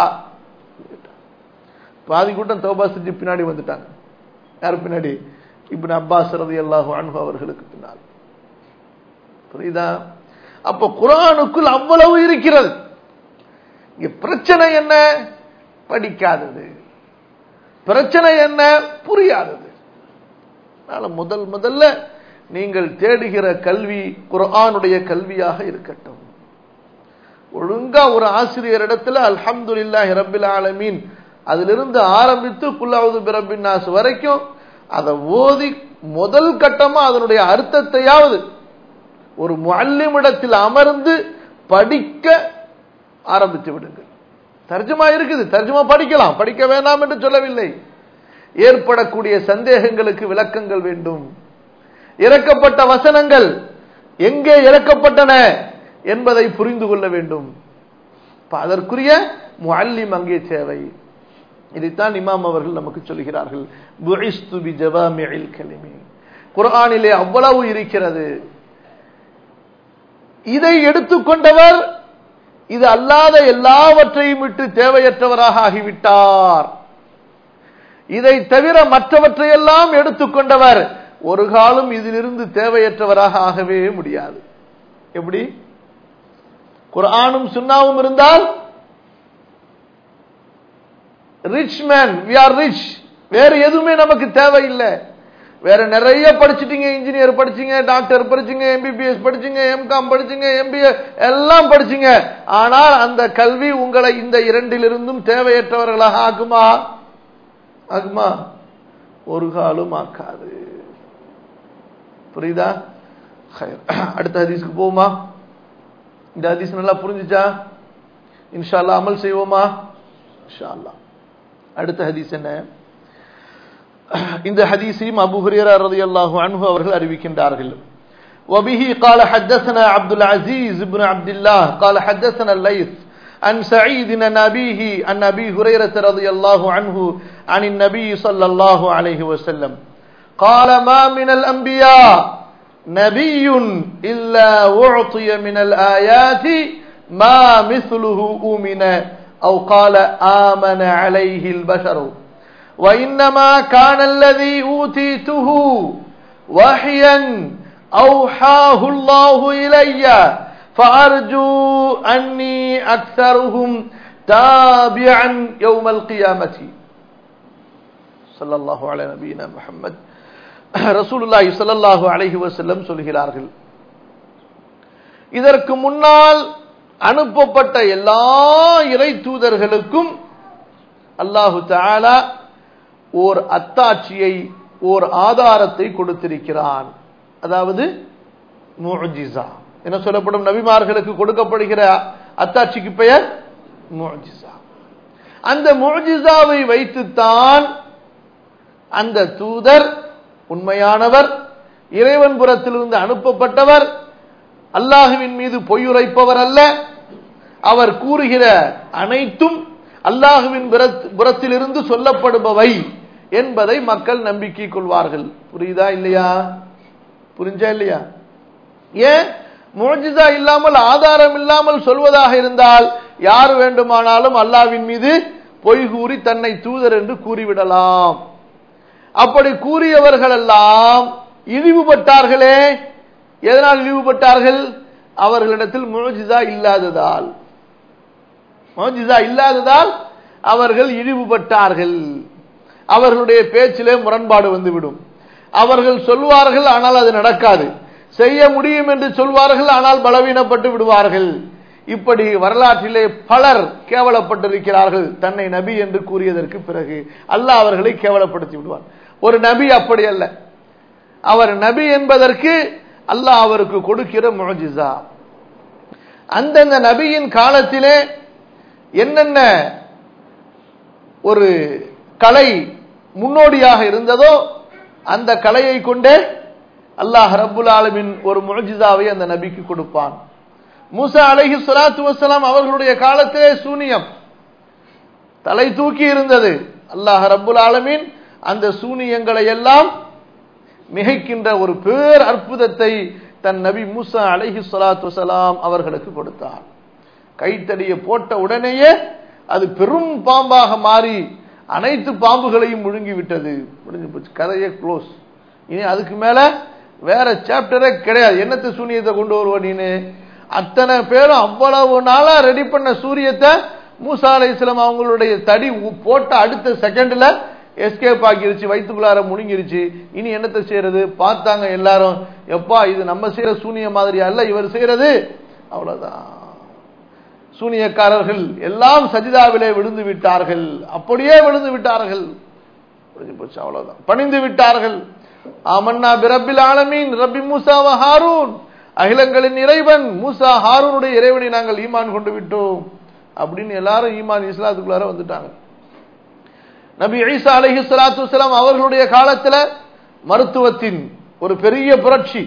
பாதி கூட்டம் தௌபா செஞ்சு பின்னாடி வந்துட்டாங்க யார் பின்னாடி இப்ப அப்பாஸ் ரதி அல்லாஹு அன்பு அவர்களுக்கு பின்னால் புரியுதா அப்ப குரானுக்குள் அவ்வளவு இருக்கிறது இங்க பிரச்சனை என்ன படிக்காதது பிரச்சனை என்ன புரியாதது முதல் முதல்ல நீங்கள் தேடுகிற கல்வி குரானுடைய கல்வியாக இருக்கட்டும் ஒழுங்கா ஒரு ஆசிரியர் இடத்துல அல்ஹம்துலில்லாஹி ரப்பில் ஆலமீன் அதிலிருந்து ஆரம்பித்து குல்லாவது பிரபின் நாஸ் வரைக்கும் அதை ஓதி முதல் கட்டமா அதனுடைய அர்த்தத்தையாவது ஒரு முல்லிமிடத்தில் அமர்ந்து படிக்க ஆரம்பித்து விடுங்கள் தர்ஜமா இருக்குது தர்ஜமா படிக்கலாம் படிக்க வேண்டாம் என்று சொல்லவில்லை ஏற்படக்கூடிய சந்தேகங்களுக்கு விளக்கங்கள் வேண்டும் இறக்கப்பட்ட வசனங்கள் எங்கே இறக்கப்பட்டன என்பதை புரிந்து கொள்ள வேண்டும் அதற்குரிய முல்லிம் அங்கே தேவை இதைத்தான் இமாம் அவர்கள் நமக்கு சொல்கிறார்கள் குரானிலே அவ்வளவு இருக்கிறது இதை எடுத்துக்கொண்டவர் இது அல்லாத எல்லாவற்றையும் விட்டு தேவையற்றவராக ஆகிவிட்டார் இதை தவிர மற்றவற்றையெல்லாம் எடுத்துக்கொண்டவர் ஒரு காலம் இதிலிருந்து தேவையற்றவராக ஆகவே முடியாது எப்படி குரானும் சுண்ணாவும் இருந்தால் rich man we are rich வேற எதுவுமே நமக்கு தேவையில்லை வேற நிறைய படிச்சுட்டீங்க இன்ஜினியர் படிச்சீங்க டாக்டர் படிச்சீங்க எம்பிபிஎஸ் படிச்சீங்க எம்காம் படிச்சீங்க எம்பிஏ எல்லாம் படிச்சீங்க ஆனால் அந்த கல்வி உங்களை இந்த இரண்டிலிருந்தும் தேவையற்றவர்களாக ஆக்குமா ஆகுமா ஒரு காலும் ஆக்காது புரியுதா அடுத்த ஹதீஸ்க்கு போவோமா இந்த ஹதீஸ் நல்லா புரிஞ்சுச்சா இன்ஷா அல்லா அமல் செய்வோமா இன்ஷா அல்லா அடுத்த ஹதீஸ் என்ன இந்த ஹதீஸையும் அபு ஹுரேரா ரலியல்லாஹு அன்ஹு அவர்கள் அறிவிக்கின்றார்கள் وبه قال حدثنا عبد العزيز بن عبد الله قال حدثنا الليث عن سعيد عن أبيه عن أبي هريرة رضي الله عنه عن النبي صلى الله عليه وسلم قال ما من الأنبياء نبي إلا أعطي من الآيات ما مثله أؤمن أو قال آمن عليه البشر وإنما كان الذي أوتيته وحيا أوحاه الله إلي فأرجو أني أكثرهم تابعا يوم القيامة صلى الله على نبينا محمد رسول الله صلى الله عليه وسلم சொல்கிறார்கள் இதற்கு முன்னால் அனுப்பப்பட்ட எல்லா இறை தூதர்களுக்கும் அல்லாஹு தாலா ஓர் அத்தாட்சியை ஓர் ஆதாரத்தை கொடுத்திருக்கிறான் அதாவது முஜிசா என்ன சொல்லப்படும் நபிமார்களுக்கு கொடுக்கப்படுகிற அத்தாட்சிக்கு பெயர் முஜிசா அந்த முஜிசாவை வைத்துத்தான் அந்த தூதர் உண்மையானவர் இறைவன் புறத்திலிருந்து அனுப்பப்பட்டவர் அல்லாஹுவின் மீது பொய்யுரைப்பவர் அல்ல அவர் கூறுகிற அனைத்தும் அல்லாஹுவின் புறத்திலிருந்து சொல்லப்படுபவை என்பதை மக்கள் நம்பிக்கை கொள்வார்கள் புரியுதா இல்லையா புரிஞ்சா இல்லையா ஏன் முழஜிதா இல்லாமல் ஆதாரம் இல்லாமல் சொல்வதாக இருந்தால் யார் வேண்டுமானாலும் அல்லாவின் மீது பொய் கூறி தன்னை தூதர் என்று கூறிவிடலாம் அப்படி கூறியவர்கள் எல்லாம் இழிவுபட்டார்களே எதனால் இழிவுபட்டார்கள் அவர்களிடத்தில் முழஜிதா இல்லாததால் முழஜிதா இல்லாததால் அவர்கள் இழிவுபட்டார்கள் அவர்களுடைய பேச்சிலே முரண்பாடு வந்துவிடும் அவர்கள் சொல்வார்கள் ஆனால் அது நடக்காது செய்ய முடியும் என்று சொல்வார்கள் ஆனால் பலவீனப்பட்டு விடுவார்கள் இப்படி வரலாற்றிலே பலர் கேவலப்பட்டிருக்கிறார்கள் தன்னை நபி என்று கூறியதற்கு பிறகு அல்லாஹ் அவர்களை கேவலப்படுத்தி விடுவார் ஒரு நபி அப்படி அல்ல அவர் நபி என்பதற்கு அல்லாஹ் அவருக்கு கொடுக்கிற முழஜிசா அந்தந்த நபியின் காலத்திலே என்னென்ன ஒரு கலை முன்னோடியாக இருந்ததோ அந்த கலையை கொண்டே அல்லாஹ் ரப்புல் ஆலமின் ஒரு முழஜிதாவை அந்த நபிக்கு கொடுப்பான் மூசா அலஹி சலாத்து வசலாம் அவர்களுடைய காலத்திலே சூனியம் தலை தூக்கி இருந்தது அல்லாஹ் ரப்புல் ஆலமின் அந்த சூனியங்களை எல்லாம் மிகைக்கின்ற ஒரு பேர் அற்புதத்தை தன் நபி மூசா அலஹி சலாத்து வசலாம் அவர்களுக்கு கொடுத்தார் கைத்தடியை போட்ட உடனேயே அது பெரும் பாம்பாக மாறி அனைத்து பாம்புகளையும் முழுங்கி விட்டது முடிஞ்சு போச்சு கதையே க்ளோஸ் இனி அதுக்கு மேல வேற சாப்டரே கிடையாது என்னத்தை சூனியத்தை கொண்டு வருவ நீனு அத்தனை பேரும் அவ்வளவு நாளா ரெடி பண்ண சூரியத்தை மூசா அலை இஸ்லாம் அவங்களுடைய தடி போட்ட அடுத்த செகண்ட்ல எஸ்கேப் ஆக்கிருச்சு வயிற்றுக்குள்ளார முழுங்கிருச்சு இனி என்னத்தை செய்யறது பார்த்தாங்க எல்லாரும் எப்பா இது நம்ம செய்யற சூனிய மாதிரி அல்ல இவர் செய்யறது அவ்வளவுதான் சூனியக்காரர்கள் எல்லாம் சஜிதாவிலே விழுந்து விட்டார்கள் அப்படியே விழுந்து விட்டார்கள் போச்சு அவ்வளவுதான் பணிந்து விட்டார்கள் ஆமன்னா பிரபில் ஆலமீன் ரபி மூசா ஹாரூன் அகிலங்களின் இறைவன் மூசா ஹாரூனுடைய இறைவனை நாங்கள் ஈமான் கொண்டு விட்டோம் அப்படின்னு எல்லாரும் ஈமான் இஸ்லாத்துக்குள்ளார வந்துட்டாங்க நபி ஈசா அலஹி சலாத்து வலாம் அவர்களுடைய காலத்தில் மருத்துவத்தின் ஒரு பெரிய புரட்சி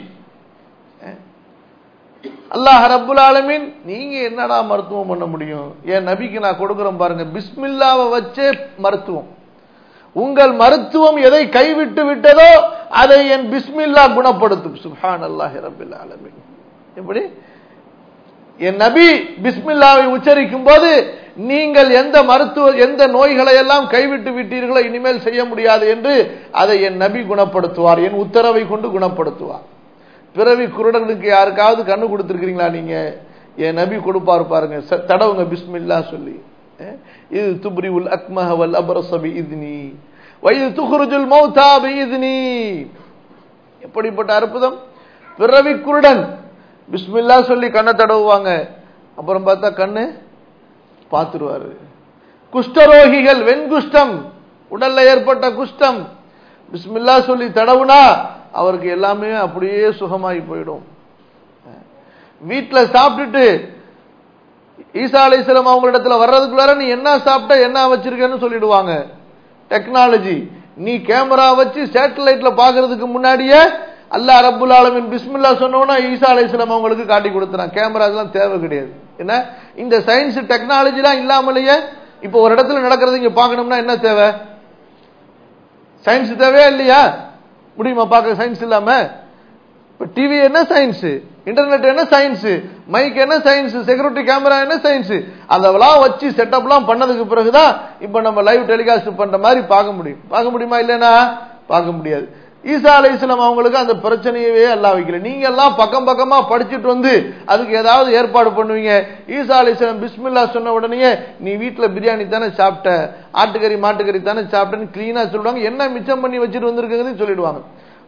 அல்லாஹ் ரப்புல் ஆலமின் நீங்க என்னடா மருத்துவம் பண்ண முடியும் என் நபிக்கு நான் கொடுக்குறேன் பாருங்க பிஸ்மில்லாவை வச்சே மருத்துவம் உங்கள் மருத்துவம் எதை கைவிட்டு விட்டதோ அதை என் பிஸ்மில்லா குணப்படுத்தும் சுஹான் அல்லாஹ் ரபில் ஆலமின் எப்படி என் நபி பிஸ்மில்லாவை உச்சரிக்கும் போது நீங்கள் எந்த மருத்துவ எந்த நோய்களை எல்லாம் கைவிட்டு விட்டீர்களோ இனிமேல் செய்ய முடியாது என்று அதை என் நபி குணப்படுத்துவார் என் உத்தரவை கொண்டு குணப்படுத்துவார் பிறவி குருடனுக்கு யாருக்காவது கண்ணு கொடுத்துருக்கீங்களா நீங்க என் நபி கொடுப்பாரு பாருங்க தடவுங்க பிஸ்மில்லா சொல்லி இது துப்ரி உல் அக்மஹ வல் அபரசபி இதுனி வயது துஹ்ருஜுல் மௌதா பிஇذنி எப்படிப்பட்ட அற்புதம் பிறவி குருடன் பிஸ்மில்லா சொல்லி கண்ணை தடவுவாங்க அப்புறம் பார்த்தா கண்ணு பார்த்துருவாரு குஷ்டரோகிகள் வெண்குஷ்டம் உடல்ல ஏற்பட்ட குஷ்டம் பிஸ்மில்லா சொல்லி தடவுனா அவருக்கு எல்லாமே அப்படியே சுகமாகி போயிடும் வீட்டில் சாப்பிட்டுட்டு ஈசா அலிஸ்லாம் அவங்களிடத்துல வர்றதுக்குள்ளார நீ என்ன சாப்பிட்ட என்ன வச்சிருக்கேன்னு சொல்லிடுவாங்க டெக்னாலஜி நீ கேமரா வச்சு சேட்டலைட்ல பாக்குறதுக்கு முன்னாடியே அல்லா ரபுல் ஆலமின் பிஸ்மில்லா சொன்னோன்னா ஈசா அலிஸ்லாம் அவங்களுக்கு காட்டி கொடுத்துறான் கேமரா எல்லாம் தேவை கிடையாது என்ன இந்த சயின்ஸ் டெக்னாலஜிலாம் இல்லாமலேயே இப்போ ஒரு இடத்துல நடக்கிறது இங்க பார்க்கணும்னா என்ன தேவை சயின்ஸ் தேவையா இல்லையா முடியுமா பார்க்க சயின்ஸ் இல்லாம இப்ப டிவி என்ன சயின்ஸ் இன்டர்நெட் என்ன சயின்ஸ் மைக் என்ன சயின்ஸ் செக்யூரிட்டி கேமரா என்ன சயின்ஸ் அதெல்லாம் வச்சு செட்டப்லாம் பண்ணதுக்கு பிறகுதான் இப்ப நம்ம லைவ் டெலிகாஸ்ட் பண்ற மாதிரி பார்க்க முடியும் பார்க்க முடியுமா இல்லைன்னா பார்க்க முடியாது ஈசா அலை இஸ்லாம் அவங்களுக்கு அந்த பிரச்சனையவே எல்லாம் வைக்கல நீங்க எல்லாம் பக்கம் பக்கமா படிச்சுட்டு வந்து அதுக்கு ஏதாவது ஏற்பாடு பண்ணுவீங்க ஈசா அலை இஸ்லாம் பிஸ்மில்லா சொன்ன உடனே நீ வீட்டுல பிரியாணி தானே சாப்பிட்ட ஆட்டுக்கறி மாட்டுக்கறி தானே சாப்பிட்டேன்னு கிளீனா சொல்லுவாங்க என்ன மிச்சம் பண்ணி வச்சுட்டு வந்திருக்குன்னு சொல்லிடுவாங்க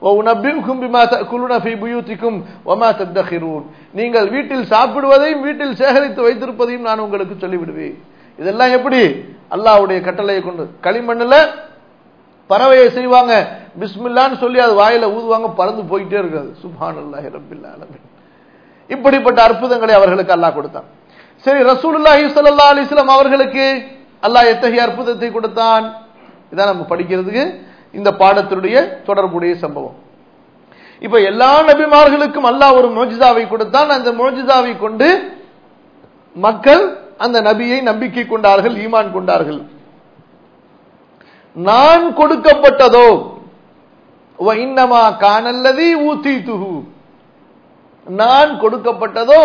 நீங்கள் வீட்டில் சாப்பிடுவதையும் வீட்டில் சேகரித்து வைத்திருப்பதையும் நான் உங்களுக்கு சொல்லிவிடுவேன் இதெல்லாம் எப்படி அல்லாவுடைய கட்டளையை கொண்டு களிமண்ணில் பறவையை செய்வாங்க பிஸ்மில்லான்னு சொல்லி அது வாயில ஊதுவாங்க பறந்து போயிட்டே இருக்காது சுபான் அல்லாஹி ரபில்லா இப்படிப்பட்ட அற்புதங்களை அவர்களுக்கு அல்லாஹ் கொடுத்தான் சரி ரசூலுல்லாஹி ஸல்லல்லாஹு அலைஹி வஸல்லம் அவர்களுக்கு அல்லாஹ் எத்தகைய அற்புதத்தை கொடுத்தான் இதான் நம்ம படிக்கிறதுக்கு இந்த பாடத்தினுடைய தொடர்புடைய சம்பவம் இப்ப எல்லா நபிமார்களுக்கும் அல்லாஹ் ஒரு மோஜிதாவை கொடுத்தான் அந்த மோஜிதாவை கொண்டு மக்கள் அந்த நபியை நம்பிக்கை கொண்டார்கள் ஈமான் கொண்டார்கள் நான் கொடுக்கப்பட்டதோ இன்னமா காணல்லதி ஊத்தி துகு நான் கொடுக்கப்பட்டதோ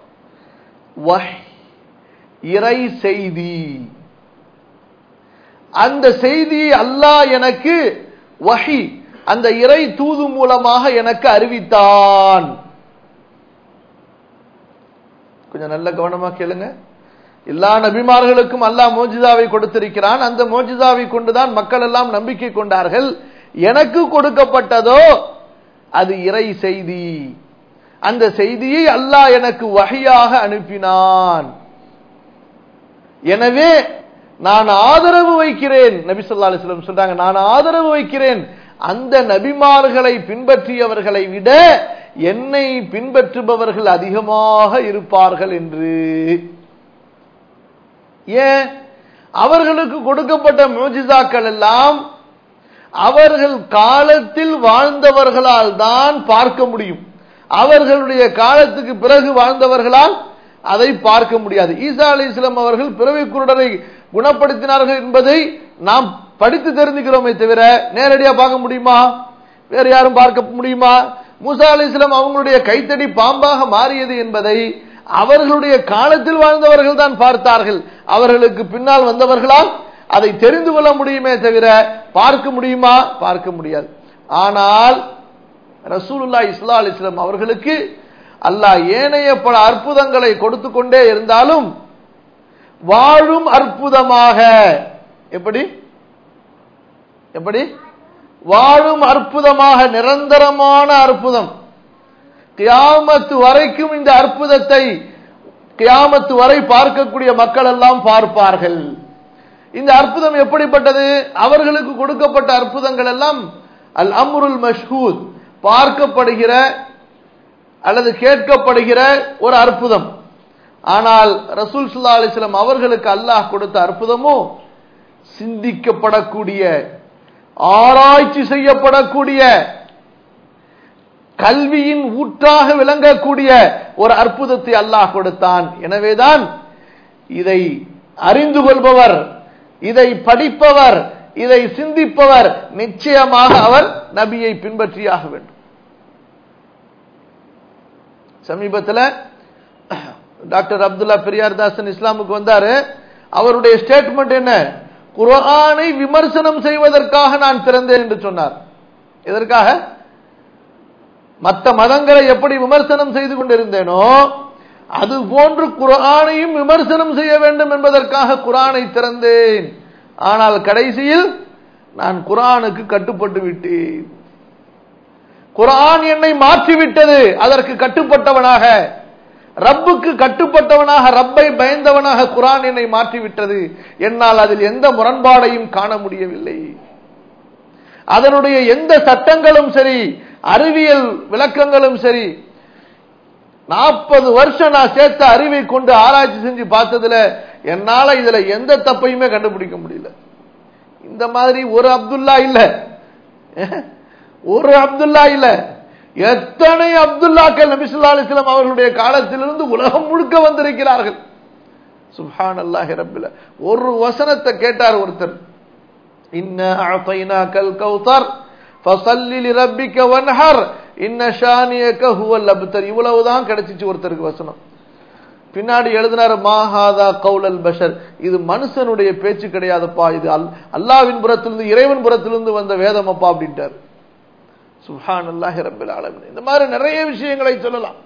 இறை செய்தி அந்த செய்தியை அல்லாஹ் எனக்கு வஹி அந்த இறை தூது மூலமாக எனக்கு அறிவித்தான் கொஞ்சம் நல்ல கவனமா கேளுங்க எல்லா நபிமார்களுக்கும் அல்லாஹ் மோஜிதாவை கொடுத்திருக்கிறான் அந்த மோஜிதாவை கொண்டுதான் மக்கள் எல்லாம் நம்பிக்கை கொண்டார்கள் எனக்கு கொடுக்கப்பட்டதோ அது இறை செய்தி அந்த செய்தியை அல்லாஹ் எனக்கு வகையாக அனுப்பினான் எனவே நான் ஆதரவு வைக்கிறேன் நபி சொல்லா அலிஸ்லம் சொல்றாங்க நான் ஆதரவு வைக்கிறேன் அந்த நபிமார்களை பின்பற்றியவர்களை விட என்னை பின்பற்றுபவர்கள் அதிகமாக இருப்பார்கள் என்று ஏன் அவர்களுக்கு கொடுக்கப்பட்ட மோஜிதாக்கள் எல்லாம் அவர்கள் காலத்தில் வாழ்ந்தவர்களால் தான் பார்க்க முடியும் அவர்களுடைய காலத்துக்கு பிறகு வாழ்ந்தவர்களால் அதை பார்க்க முடியாது ஈசா அலி இஸ்லாம் அவர்கள் பிறவி குருடரை குணப்படுத்தினார்கள் என்பதை நாம் படித்து தெரிஞ்சுக்கிறோமே தவிர நேரடியா பார்க்க முடியுமா வேற யாரும் பார்க்க முடியுமா மூசா அலி இஸ்லாம் அவங்களுடைய கைத்தடி பாம்பாக மாறியது என்பதை அவர்களுடைய காலத்தில் வாழ்ந்தவர்கள் தான் பார்த்தார்கள் அவர்களுக்கு பின்னால் வந்தவர்களால் அதை தெரிந்து கொள்ள முடியுமே தவிர பார்க்க முடியுமா பார்க்க முடியாது ஆனால் ரசூலுல்லா இஸ்லா அலிஸ்லாம் அவர்களுக்கு அல்லாஹ் ஏனைய பல அற்புதங்களை கொடுத்து கொண்டே இருந்தாலும் வாழும் அற்புதமாக எப்படி எப்படி வாழும் அற்புதமாக நிரந்தரமான அற்புதம் கியாமத்து வரைக்கும் இந்த அற்புதத்தை கியாமத்து வரை பார்க்கக்கூடிய மக்கள் எல்லாம் பார்ப்பார்கள் இந்த அற்புதம் எப்படிப்பட்டது அவர்களுக்கு கொடுக்கப்பட்ட அற்புதங்கள் எல்லாம் அல் அம்ருல் மஷ்ஹூத் பார்க்கப்படுகிற அல்லது கேட்கப்படுகிற ஒரு அற்புதம் ஆனால் ரசூல் சுல்லா அலிஸ்லாம் அவர்களுக்கு அல்லாஹ் கொடுத்த அற்புதமோ சிந்திக்கப்படக்கூடிய ஆராய்ச்சி செய்யப்படக்கூடிய கல்வியின் ஊற்றாக விளங்கக்கூடிய ஒரு அற்புதத்தை அல்லாஹ் கொடுத்தான் எனவேதான் இதை அறிந்து கொள்பவர் இதை படிப்பவர் இதை சிந்திப்பவர் நிச்சயமாக அவர் நபியை பின்பற்றியாக வேண்டும் சமீபத்தில் டாக்டர் அப்துல்லா பெரியார் தாசன் இஸ்லாமுக்கு வந்தாரு அவருடைய ஸ்டேட்மெண்ட் என்ன குரானை விமர்சனம் செய்வதற்காக நான் பிறந்தேன் என்று சொன்னார் எதற்காக மற்ற மதங்களை எப்படி விமர்சனம் செய்து கொண்டிருந்தேனோ அது போன்று குரானையும் விமர்சனம் செய்ய வேண்டும் என்பதற்காக குரானை திறந்தேன் ஆனால் கடைசியில் நான் குரானுக்கு கட்டுப்பட்டு விட்டேன் குரான் என்னை மாற்றிவிட்டது அதற்கு கட்டுப்பட்டவனாக ரப்புக்கு கட்டுப்பட்டவனாக ரப்பை பயந்தவனாக குரான் என்னை மாற்றிவிட்டது என்னால் அதில் எந்த முரண்பாடையும் காண முடியவில்லை அதனுடைய எந்த சட்டங்களும் சரி அறிவியல் விளக்கங்களும் சரி நாற்பது வருஷம் நான் சேர்த்த அறிவை கொண்டு ஆராய்ச்சி செஞ்சு பார்த்ததுல என்னால இதுல எந்த தப்பையுமே கண்டுபிடிக்க முடியல இந்த மாதிரி ஒரு அப்துல்லா இல்ல ஒரு அப்துல்லா இல்ல எத்தனை அப்துல்லாக்கள் நபிசுல்லா அலிஸ்லாம் அவர்களுடைய காலத்திலிருந்து உலகம் முழுக்க வந்திருக்கிறார்கள் சுஹான் அல்லாஹி ரபில் ஒரு வசனத்தை கேட்டார் ஒருத்தர் இன்ன கல் கௌதர் ஃபசல்லி ரப்பிக்க வன்ஹர் இன்ன ஷானியக்க ஹுவல் அப்தர் இவ்வளவுதான் கிடைச்சிச்சு ஒருத்தருக்கு வசனம் பின்னாடி எழுதினார் மாஹாதா கவுலல் பஷர் இது மனுஷனுடைய பேச்சு கிடையாதுப்பா இது அல் அல்லாவின் புறத்திலிருந்து இறைவன் புறத்திலிருந்து வந்த வேதமப்பா அப்படின்ட்டார் சுஹான் அல்லாஹி ரபில் ஆலமின் இந்த மாதிரி நிறைய விஷயங்களை சொல்லலாம்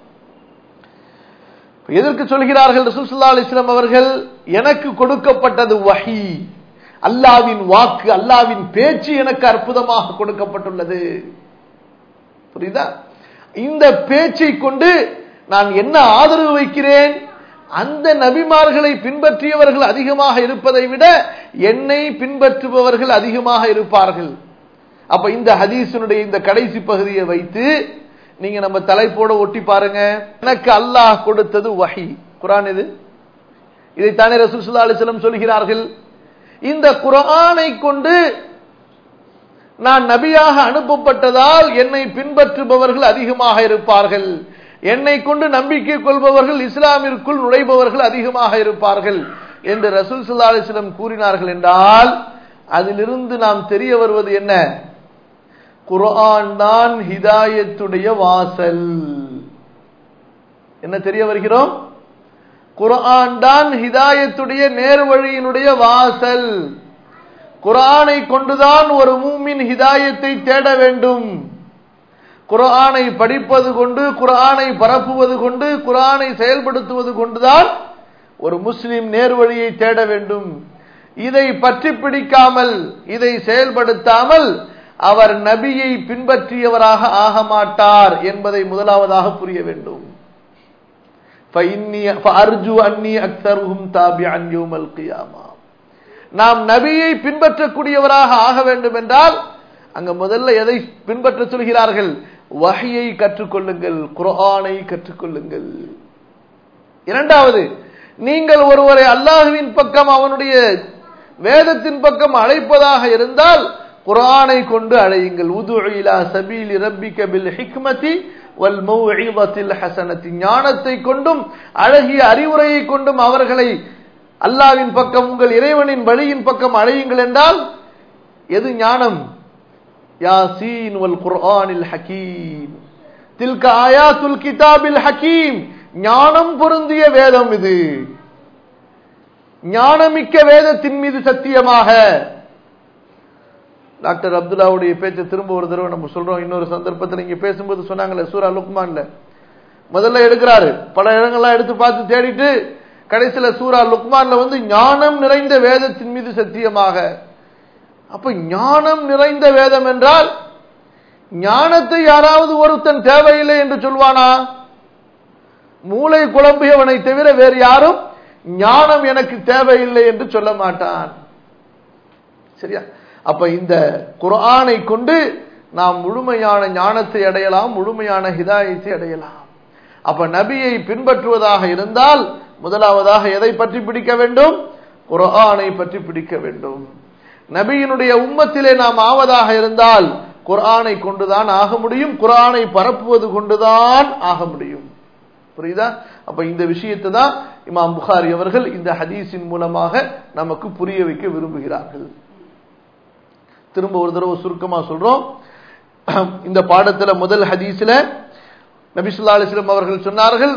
எதற்கு சொல்கிறார்கள் ரசூசுல்லா அலிஸ்லாம் அவர்கள் எனக்கு கொடுக்கப்பட்டது வஹி அல்லாவின் வாக்கு அல்லாவின் பேச்சு எனக்கு அற்புதமாக கொடுக்கப்பட்டுள்ளது புரியுதா இந்த பேச்சை கொண்டு நான் என்ன ஆதரவு வைக்கிறேன் அந்த நபிமார்களை பின்பற்றியவர்கள் அதிகமாக இருப்பதை விட என்னை பின்பற்றுபவர்கள் அதிகமாக இருப்பார்கள் அப்ப இந்த ஹதீஸனுடைய இந்த கடைசி பகுதியை வைத்து நீங்க நம்ம தலைப்போட ஒட்டி பாருங்க எனக்கு அல்லாஹ் கொடுத்தது வஹி குரான் இது இதைத்தானே ரசூசுல்லா அலிஸ்லம் சொல்கிறார்கள் இந்த குரானை கொண்டு நான் நபியாக அனுப்பப்பட்டதால் என்னை பின்பற்றுபவர்கள் அதிகமாக இருப்பார்கள் என்னை கொண்டு நம்பிக்கை கொள்பவர்கள் இஸ்லாமிற்குள் நுழைபவர்கள் அதிகமாக இருப்பார்கள் என்று ரசூல் சல்லா அலிஸ்லம் கூறினார்கள் என்றால் அதிலிருந்து நாம் தெரிய வருவது என்ன குர்ஆன் தான் ஹிதாயத்துடைய வாசல் என்ன தெரிய வருகிறோம் குர்ஆன் தான் ஹிதாயத்துடைய நேர்வழியினுடைய வாசல் குர்ஆனை கொண்டுதான் ஒரு மூமின் ஹிதாயத்தை தேட வேண்டும் குர்ஆனை படிப்பது கொண்டு குர்ஆனை பரப்புவது கொண்டு குர்ஆனை செயல்படுத்துவது கொண்டுதான் ஒரு முஸ்லிம் நேர்வழியை தேட வேண்டும் இதை பற்றி பிடிக்காமல் இதை செயல்படுத்தாமல் அவர் நபியை பின்பற்றியவராக ஆக மாட்டார் என்பதை முதலாவதாக புரிய வேண்டும் நாம் நபியை பின்பற்றக்கூடியவராக ஆக வேண்டும் என்றால் அங்க முதல்ல எதை பின்பற்ற சொல்கிறார்கள் வகையை கற்றுக்கொள்ளுங்கள் குரானை கற்றுக்கொள்ளுங்கள் இரண்டாவது நீங்கள் ஒருவரை அல்லாஹுவின் பக்கம் அவனுடைய வேதத்தின் பக்கம் அழைப்பதாக இருந்தால் குரானை கொண்டு அழையுங்கள் உது இலா சபீலி ரப்பிக பில் ஹிக்மதி வல் மௌஇதத்தில் ஹசனத்தி ஞானத்தை கொண்டும் அழகிய அறிவுரையை கொண்டும் அவர்களை அல்லாவின் பக்கம் உங்கள் இறைவனின் வழியின் பக்கம் அழையுங்கள் என்றால் எது ஞானம் யாசீன் வல் குர்ஆனில் ஹக்கீம் தில்க ஆயாத்துல் கிதாபில் ஹக்கீம் ஞானம் பொருந்திய வேதம் இது ஞானமிக்க வேதத்தின் மீது சத்தியமாக டாக்டர் அப்துல்லாவுடைய பேச்சை திரும்ப ஒரு தடவை நம்ம சொல்றோம் இன்னொரு சந்தர்ப்பத்தில் இங்க பேசும்போது சொன்னாங்கல்ல சூரா லுக்மான்ல முதல்ல எடுக்கிறாரு பல இடங்கள்லாம் எடுத்து பார்த்து தேடிட்டு கடைசியில சூரா லுக்மான்ல வந்து ஞானம் நிறைந்த வேதத்தின் மீது சத்தியமாக அப்ப ஞானம் நிறைந்த வேதம் என்றால் ஞானத்தை யாராவது ஒருத்தன் தேவையில்லை என்று சொல்வானா மூளை குழம்பியவனை தவிர வேறு யாரும் ஞானம் எனக்கு தேவையில்லை என்று சொல்ல மாட்டான் சரியா அப்ப இந்த குரானை கொண்டு நாம் முழுமையான ஞானத்தை அடையலாம் முழுமையான ஹிதாயத்தை அடையலாம் அப்ப நபியை பின்பற்றுவதாக இருந்தால் முதலாவதாக எதை பற்றி பிடிக்க வேண்டும் குரானை பற்றி பிடிக்க வேண்டும் நபியினுடைய உம்மத்திலே நாம் ஆவதாக இருந்தால் குரானை கொண்டுதான் ஆக முடியும் குரானை பரப்புவது கொண்டுதான் ஆக முடியும் புரியுதா அப்ப இந்த விஷயத்தை தான் இமாம் புகாரி அவர்கள் இந்த ஹதீஸின் மூலமாக நமக்கு புரிய வைக்க விரும்புகிறார்கள் திரும்ப ஒரு தடவை சுருக்கமா சொல்றோம் இந்த பாடத்துல முதல் ஹதீஸ்ல நபிசுல்லா அலிஸ்லம் அவர்கள் சொன்னார்கள்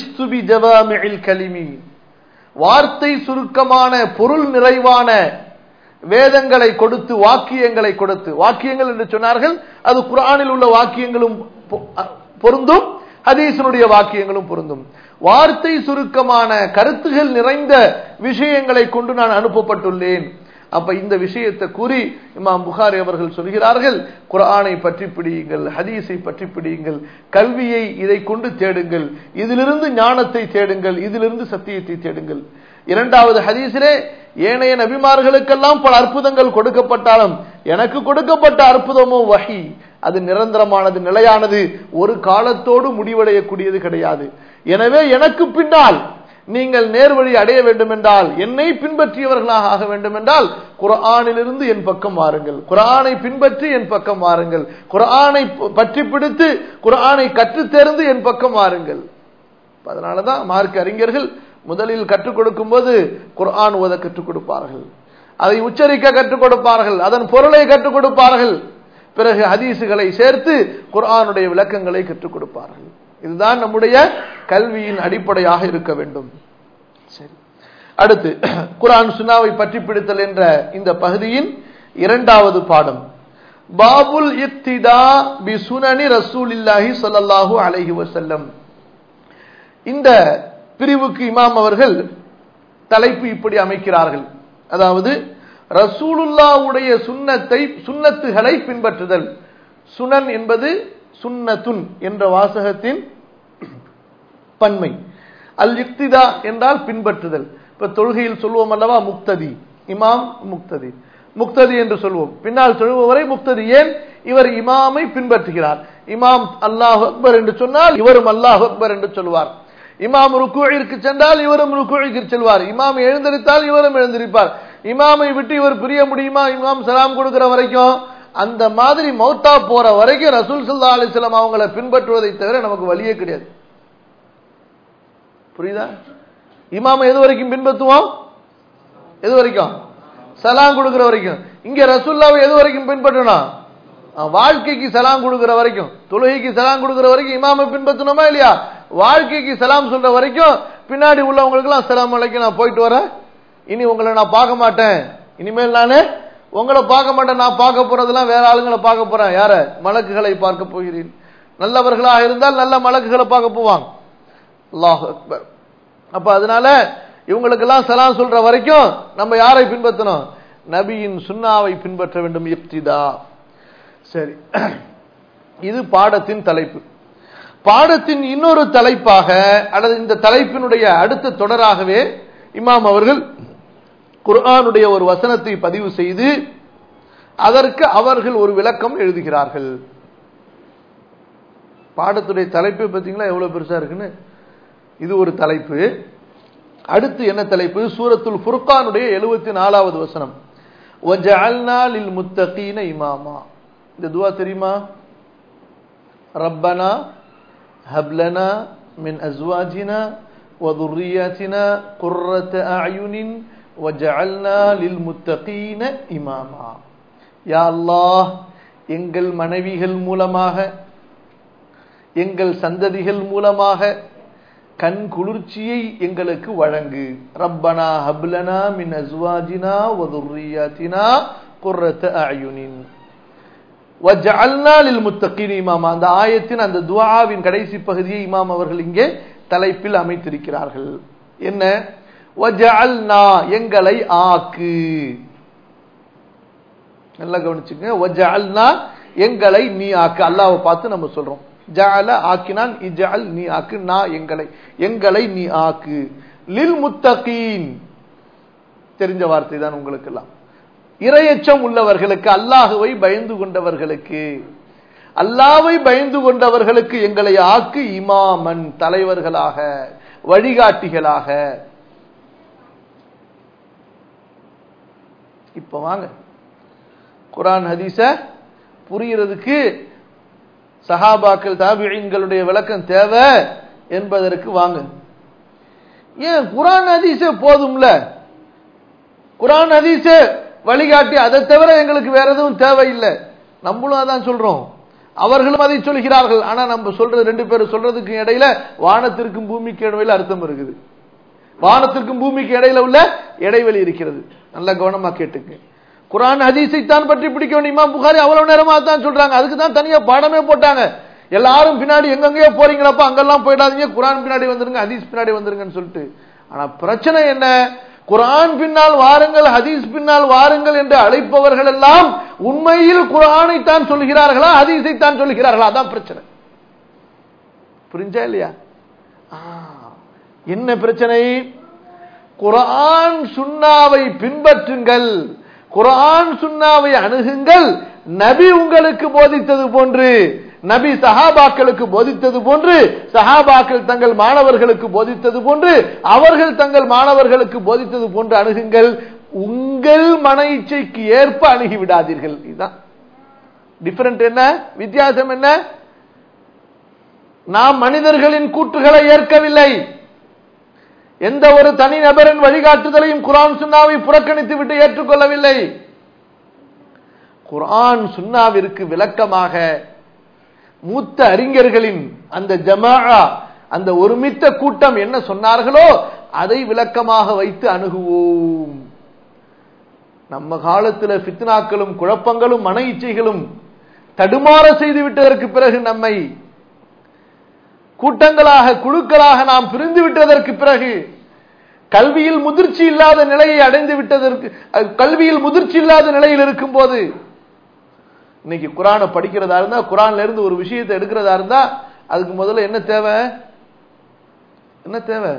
கலிமி வார்த்தை சுருக்கமான பொருள் நிறைவான வேதங்களை கொடுத்து வாக்கியங்களை கொடுத்து வாக்கியங்கள் என்று சொன்னார்கள் அது குரானில் உள்ள வாக்கியங்களும் பொருந்தும் ஹதீசனுடைய வாக்கியங்களும் பொருந்தும் வார்த்தை சுருக்கமான கருத்துகள் நிறைந்த விஷயங்களை கொண்டு நான் அனுப்பப்பட்டுள்ளேன் அப்ப இந்த விஷயத்தை கூறி இமாம் புகாரி அவர்கள் சொல்கிறார்கள் குரானை பற்றி பிடியுங்கள் ஹதீஸை பற்றி பிடியுங்கள் கல்வியை இதை கொண்டு தேடுங்கள் இதிலிருந்து ஞானத்தை தேடுங்கள் இதிலிருந்து சத்தியத்தை தேடுங்கள் இரண்டாவது ஹதீஸிலே ஏனைய நபிமார்களுக்கெல்லாம் பல அற்புதங்கள் கொடுக்கப்பட்டாலும் எனக்கு கொடுக்கப்பட்ட அற்புதமோ வகி அது நிரந்தரமானது நிலையானது ஒரு காலத்தோடு முடிவடையக்கூடியது கிடையாது எனவே எனக்கு பின்னால் நீங்கள் நேர்வழி அடைய வேண்டும் என்றால் என்னை பின்பற்றியவர்களாக ஆக வேண்டும் என்றால் குரானிலிருந்து என் பக்கம் வாருங்கள் குரானை பின்பற்றி என் பக்கம் வாருங்கள் குரானை பற்றி பிடித்து குரானை கற்றுத் தேர்ந்து என் பக்கம் வாருங்கள் அதனாலதான் மார்க் அறிஞர்கள் முதலில் கற்றுக் கொடுக்கும் போது குரான் ஓத கற்றுக் கொடுப்பார்கள் அதை உச்சரிக்க கற்றுக் கொடுப்பார்கள் அதன் பொருளை கற்றுக் கொடுப்பார்கள் பிறகு ஹதீசுகளை சேர்த்து குரானுடைய விளக்கங்களை கற்றுக் கொடுப்பார்கள் இதுதான் நம்முடைய கல்வியின் அடிப்படையாக இருக்க வேண்டும் சரி அடுத்து குரான் சுனாவை பற்றி பிடித்தல் என்ற இந்த பகுதியின் இரண்டாவது பாடம் பாபுல் இக்திதா பி சுனனி ரசூலில்லாஹி ஸல்லல்லாஹு அலைஹி வஸல்லம் இந்த பிரிவுக்கு இமாம் அவர்கள் தலைப்பு இப்படி அமைக்கிறார்கள் அதாவது ரசூலுல்லாவுடைய சுன்னத்தை சுன்னத்துகளை பின்பற்றுதல் சுனன் என்பது சுன்னத்துன் என்ற வாசகத்தின் பன்மை அல் இக்திதா என்றால் பின்பற்றுதல் இப்ப தொழுகையில் சொல்வோம் அல்லவா முக்ததி இமாம் முக்ததி முக்ததி என்று சொல்வோம் பின்னால் சொல்பவரை முக்ததி ஏன் இவர் இமாமை பின்பற்றுகிறார் இமாம் அல்லாஹ் அக்பர் என்று சொன்னால் இவரும் அல்லாஹ் அக்பர் என்று சொல்வார் இமாம் ருக்குழிற்கு சென்றால் இவரும் ருக்குழிக்கு செல்வார் இமாம் எழுந்திருத்தால் இவரும் எழுந்திருப்பார் இமாமை விட்டு இவர் பிரிய முடியுமா இமாம் சலாம் கொடுக்கிற வரைக்கும் அந்த மாதிரி மௌத்தா போற வரைக்கும் ரசூல் சல்லா அலிஸ்லாம் அவங்கள பின்பற்றுவதை தவிர நமக்கு வழியே கிடையாது புரியுதா இமாம எது வரைக்கும் பின்பற்றுவோம் எது வரைக்கும் சலாம் கொடுக்கிற வரைக்கும் இங்க ரசூல்லாவை எது வரைக்கும் பின்பற்றணும் வாழ்க்கைக்கு சலாம் கொடுக்கிற வரைக்கும் தொழுகைக்கு சலாம் கொடுக்கிற வரைக்கும் இமாம பின்பற்றணுமா இல்லையா வாழ்க்கைக்கு சலாம் சொல்ற வரைக்கும் பின்னாடி உள்ளவங்களுக்கு எல்லாம் சலாம் அலைக்கு நான் போயிட்டு வரேன் இனி உங்களை நான் பார்க்க மாட்டேன் இனிமேல் நானு உங்களை பார்க்க மாட்டேன் நான் பார்க்க போறதெல்லாம் வேற ஆளுங்களை பார்க்க போறேன் யார மலக்குகளை பார்க்க போகிறேன் நல்லவர்களாக இருந்தால் நல்ல மலக்குகளை பார்க்க போவாங்க அல்லாஹ் அக்பர் அப்ப அதனால இவங்களுக்கெல்லாம் சலாம் சொல்ற வரைக்கும் நம்ம யாரை பின்பற்றணும் நபியின் சுண்ணாவை பின்பற்ற வேண்டும் இப்திதா சரி இது பாடத்தின் தலைப்பு பாடத்தின் இன்னொரு தலைப்பாக அல்லது இந்த தலைப்பினுடைய அடுத்த தொடராகவே இமாம் அவர்கள் குர்ஆனுடைய ஒரு வசனத்தை பதிவு செய்து அதற்கு அவர்கள் ஒரு விளக்கம் எழுதுகிறார்கள் பாடத்துடைய தலைப்பு பார்த்தீங்களா எவ்வளவு பெருசா இருக்குன்னு இது ஒரு தலைப்பு அடுத்து என்ன தலைப்பு சூரத்துல் ஃபுர்கானுடைய எழுபத்தி நாலாவது வசனம் லில் முத்தகீன இமாமா இந்த துவா தெரியுமா ரப்பனா ஹப்லனா மின் அஸ்வாஜினா وذرياتنا قرة أعين وجعلنا للمتقين إماما يا الله எங்கள் மனைவிகள் மூலமாக எங்கள் சந்ததிகள் மூலமாக கண் குளிர்ச்சியை எங்களுக்கு வழங்கு ரப்பனா ஹப்லனா மின் அஸ்வாஜினா வதுர்ரியாத்தினா குர்ரத்த அயுனின் வஜஅல்னா லில் முத்தகீன் இமாமா அந்த ஆயத்தின் அந்த துஆவின் கடைசி பகுதியை இமாம் அவர்கள் இங்கே தலைப்பில் அமைத்திருக்கிறார்கள் என்ன வஜஅல்னா எங்களை ஆக்கு நல்லா கவனிச்சுங்க வஜஅல்னா எங்களை நீ ஆக்கு அல்லாஹ்வை பார்த்து நம்ம சொல்றோம் ஜஅல ஆக்கினான் இஜஅல் நீ ஆக்கு நான் எங்களை எங்களை நீ ஆக்கு லில் முத்தகீன் தெரிஞ்ச வார்த்தை தான் உங்களுக்கு எல்லாம் இரையச்சம் உள்ளவர்களுக்கு அல்லாஹுவை பயந்து கொண்டவர்களுக்கு அல்லாவை பயந்து கொண்டவர்களுக்கு எங்களை ஆக்கு இமாமன் தலைவர்களாக வழிகாட்டிகளாக இப்ப வாங்க குரான் ஹதீஸ புரியறதுக்கு சஹாபாக்கள் தாபியங்களுடைய விளக்கம் தேவை என்பதற்கு வாங்க ஏன் குரான் ஹதீஸே போதும்ல குரான் ஹதீஸே வழிகாட்டி அதை தவிர எங்களுக்கு வேற எதுவும் தேவையில்லை நம்மளும் அதான் சொல்றோம் அவர்களும் அதை சொல்கிறார்கள் ஆனா நம்ம சொல்றது ரெண்டு பேரும் சொல்றதுக்கு இடையில வானத்திற்கும் பூமிக்கு இடையில அர்த்தம் இருக்குது வானத்திற்கும் பூமிக்கு இடையில உள்ள இடைவெளி இருக்கிறது நல்ல கவனமா கேட்டுக்கு குரான் ஹதீஸை தான் பற்றி பிடிக்க வேண்டும் இமாம் புகாரி அவ்வளவு நேரமா தான் சொல்றாங்க அதுக்கு தான் தனியா பாடமே போட்டாங்க எல்லாரும் பின்னாடி எங்கெங்கயோ போறீங்களப்பா அங்கெல்லாம் போயிடாதீங்க குரான் பின்னாடி வந்துருங்க ஹதீஸ் பின்னாடி வந்துருங்கன்னு சொல்லிட்டு ஆனா பிரச்சனை என்ன குரான் பின்னால் வாருங்கள் ஹதீஸ் பின்னால் வாருங்கள் என்று அழைப்பவர்கள் எல்லாம் உண்மையில் குரானை தான் சொல்கிறார்களா ஹதீஸை தான் சொல்கிறார்களா அதான் பிரச்சனை புரிஞ்சா இல்லையா என்ன பிரச்சனை குரான் சுண்ணாவை பின்பற்றுங்கள் குரான் சுண்ணாவை அணுகுங்கள் நபி உங்களுக்கு போதித்தது போன்று நபி சஹாபாக்களுக்கு போதித்தது போன்று சஹாபாக்கள் தங்கள் மாணவர்களுக்கு போதித்தது போன்று அவர்கள் தங்கள் மாணவர்களுக்கு போதித்தது போன்று அணுகுங்கள் உங்கள் மன இச்சைக்கு ஏற்ப அணுகி விடாதீர்கள் இதுதான் டிஃபரெண்ட் என்ன வித்தியாசம் என்ன நாம் மனிதர்களின் கூற்றுகளை ஏற்கவில்லை எந்த ஒரு தனி நபரின் வழிகாட்டுதலையும் குரான் சுண்ணாவை புறக்கணித்து விட்டு ஏற்றுக்கொள்ளவில்லை குரான் சுண்ணாவிற்கு விளக்கமாக மூத்த அறிஞர்களின் அந்த ஜமா அந்த ஒருமித்த கூட்டம் என்ன சொன்னார்களோ அதை விளக்கமாக வைத்து அணுகுவோம் நம்ம காலத்துல பித்னாக்களும் குழப்பங்களும் மன இச்சைகளும் தடுமாற செய்து விட்டதற்கு பிறகு நம்மை கூட்டங்களாக குழுக்களாக நாம் பிரிந்து விட்டதற்கு பிறகு கல்வியில் முதிர்ச்சி இல்லாத நிலையை அடைந்து விட்டதற்கு கல்வியில் முதிர்ச்சி இல்லாத நிலையில் இருக்கும் போது இன்னைக்கு குரானை படிக்கிறதா இருந்தா குரான்ல இருந்து ஒரு விஷயத்தை எடுக்கிறதா இருந்தா அதுக்கு முதல்ல என்ன தேவை என்ன தேவை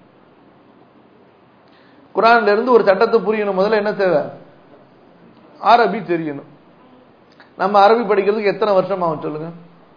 குரான்ல இருந்து ஒரு சட்டத்தை புரியணும் முதல்ல என்ன தேவை அரபி தெரியணும் நம்ம அரபி படிக்கிறதுக்கு எத்தனை வருஷம் ஆகும் சொல்லுங்க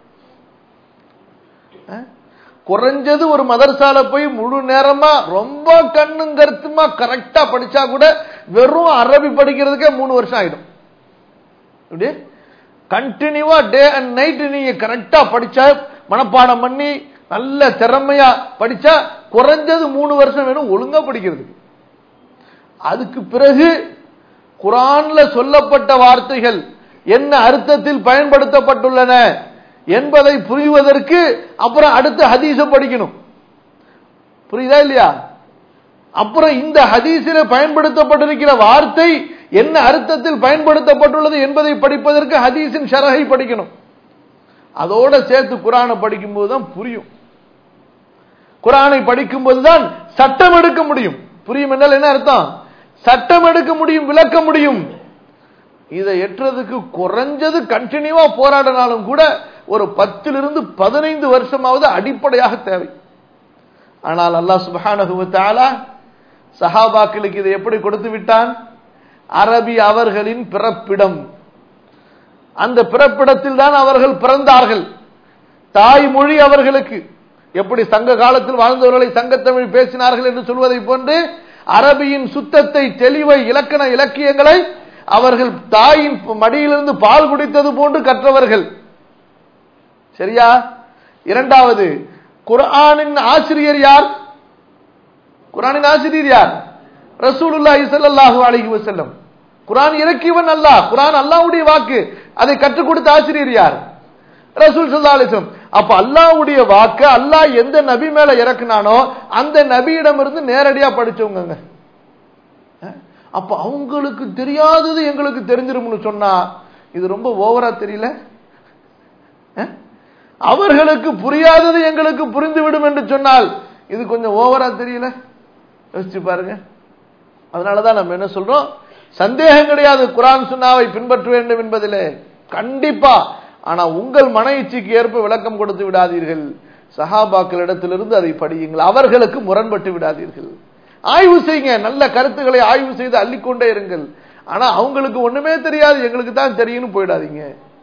குறைஞ்சது ஒரு மதரசால போய் முழு நேரமா ரொம்ப கண்ணும் கருத்துமா கரெக்டா படிச்சா கூட வெறும் அரபி படிக்கிறதுக்கே மூணு வருஷம் ஆயிடும் இப்படி கண்டினியூவா டே அண்ட் நைட் நீங்க கரெக்டா படிச்சா மனப்பாடம் பண்ணி நல்ல திறமையா படிச்சா குறைஞ்சது மூணு வருஷம் வேணும் ஒழுங்கா படிக்கிறதுக்கு அதுக்கு பிறகு குரான்ல சொல்லப்பட்ட வார்த்தைகள் என்ன அர்த்தத்தில் பயன்படுத்தப்பட்டுள்ளன என்பதை புரிவதற்கு அப்புறம் அடுத்த ஹதீஸ படிக்கணும் புரியுதா இல்லையா அப்புறம் இந்த ஹதீஸில் பயன்படுத்தப்பட்டிருக்கிற வார்த்தை என்ன அர்த்தத்தில் பயன்படுத்தப்பட்டுள்ளது என்பதை படிப்பதற்கு ஹதீஸின் ஷரகை படிக்கணும் அதோட சேர்த்து குரானை படிக்கும்போது தான் புரியும் குரானை படிக்கும்போது தான் சட்டம் எடுக்க முடியும் புரியும் என்றால் என்ன அர்த்தம் சட்டம் எடுக்க முடியும் விளக்க முடியும் இதை எட்டுறதுக்கு குறைஞ்சது கண்டினியூவா போராடினாலும் கூட ஒரு பத்திலிருந்து பதினைந்து வருஷமாவது அடிப்படையாக தேவை ஆனால் அல்லாஹ் சுபஹானஹுவத்தாலா சஹாபாக்களுக்கு இதை எப்படி கொடுத்து விட்டான் அரபி அவர்களின் பிறப்பிடம் அந்த பிறப்பிடத்தில் தான் அவர்கள் பிறந்தார்கள் தாய்மொழி அவர்களுக்கு எப்படி சங்க காலத்தில் வாழ்ந்தவர்களை சங்கத்தமிழ் பேசினார்கள் என்று சொல்வதை போன்று அரபியின் சுத்தத்தை தெளிவை இலக்கண இலக்கியங்களை அவர்கள் தாயின் மடியிலிருந்து பால் குடித்தது போன்று கற்றவர்கள் சரியா இரண்டாவது குர்ஆனின் ஆசிரியர் யார் குர்ஆனின் ஆசிரியர் யார் ரசூலுல்லாஹி ஸல்லல்லாஹு அலைஹி வஸல்லம் குர்ஆன் இறக்கியவன் அல்லாஹ் குர்ஆன் அல்லாஹ்வுடைய வாக்கு அதை கற்றுக் கொடுத்த ஆசிரியர் யார் ரசூல் ஸல்லல்லாஹு அலைஹி வஸல்லம் அப்ப அல்லாஹ்வுடைய வாக்கு அல்லாஹ் எந்த நபி மேல இறக்குனானோ அந்த நபியிடம் இருந்து நேரடியா படிச்சவங்க அப்ப அவங்களுக்கு தெரியாதது எங்களுக்கு தெரிஞ்சிரும்னு சொன்னா இது ரொம்ப ஓவரா தெரியல அவர்களுக்கு புரியாதது எங்களுக்கு புரிந்துவிடும் என்று சொன்னால் இது கொஞ்சம் ஓவரா தெரியல யோசிச்சு பாருங்க அதனாலதான் நம்ம என்ன சொல்றோம் சந்தேகம் கிடையாது குரான் சுன்னாவை பின்பற்ற வேண்டும் என்பதிலே கண்டிப்பா ஆனா உங்கள் மன இச்சைக்கு ஏற்ப விளக்கம் கொடுத்து விடாதீர்கள் சஹாபாக்களிடத்திலிருந்து அதை படியுங்கள் அவர்களுக்கு முரண்பட்டு விடாதீர்கள் ஆய்வு செய்யுங்க நல்ல கருத்துக்களை ஆய்வு செய்து அள்ளிக்கொண்டே இருங்கள் ஆனா அவங்களுக்கு ஒண்ணுமே தெரியாது எங்களுக்கு தான் தெரியும்னு போயிடாதீங்க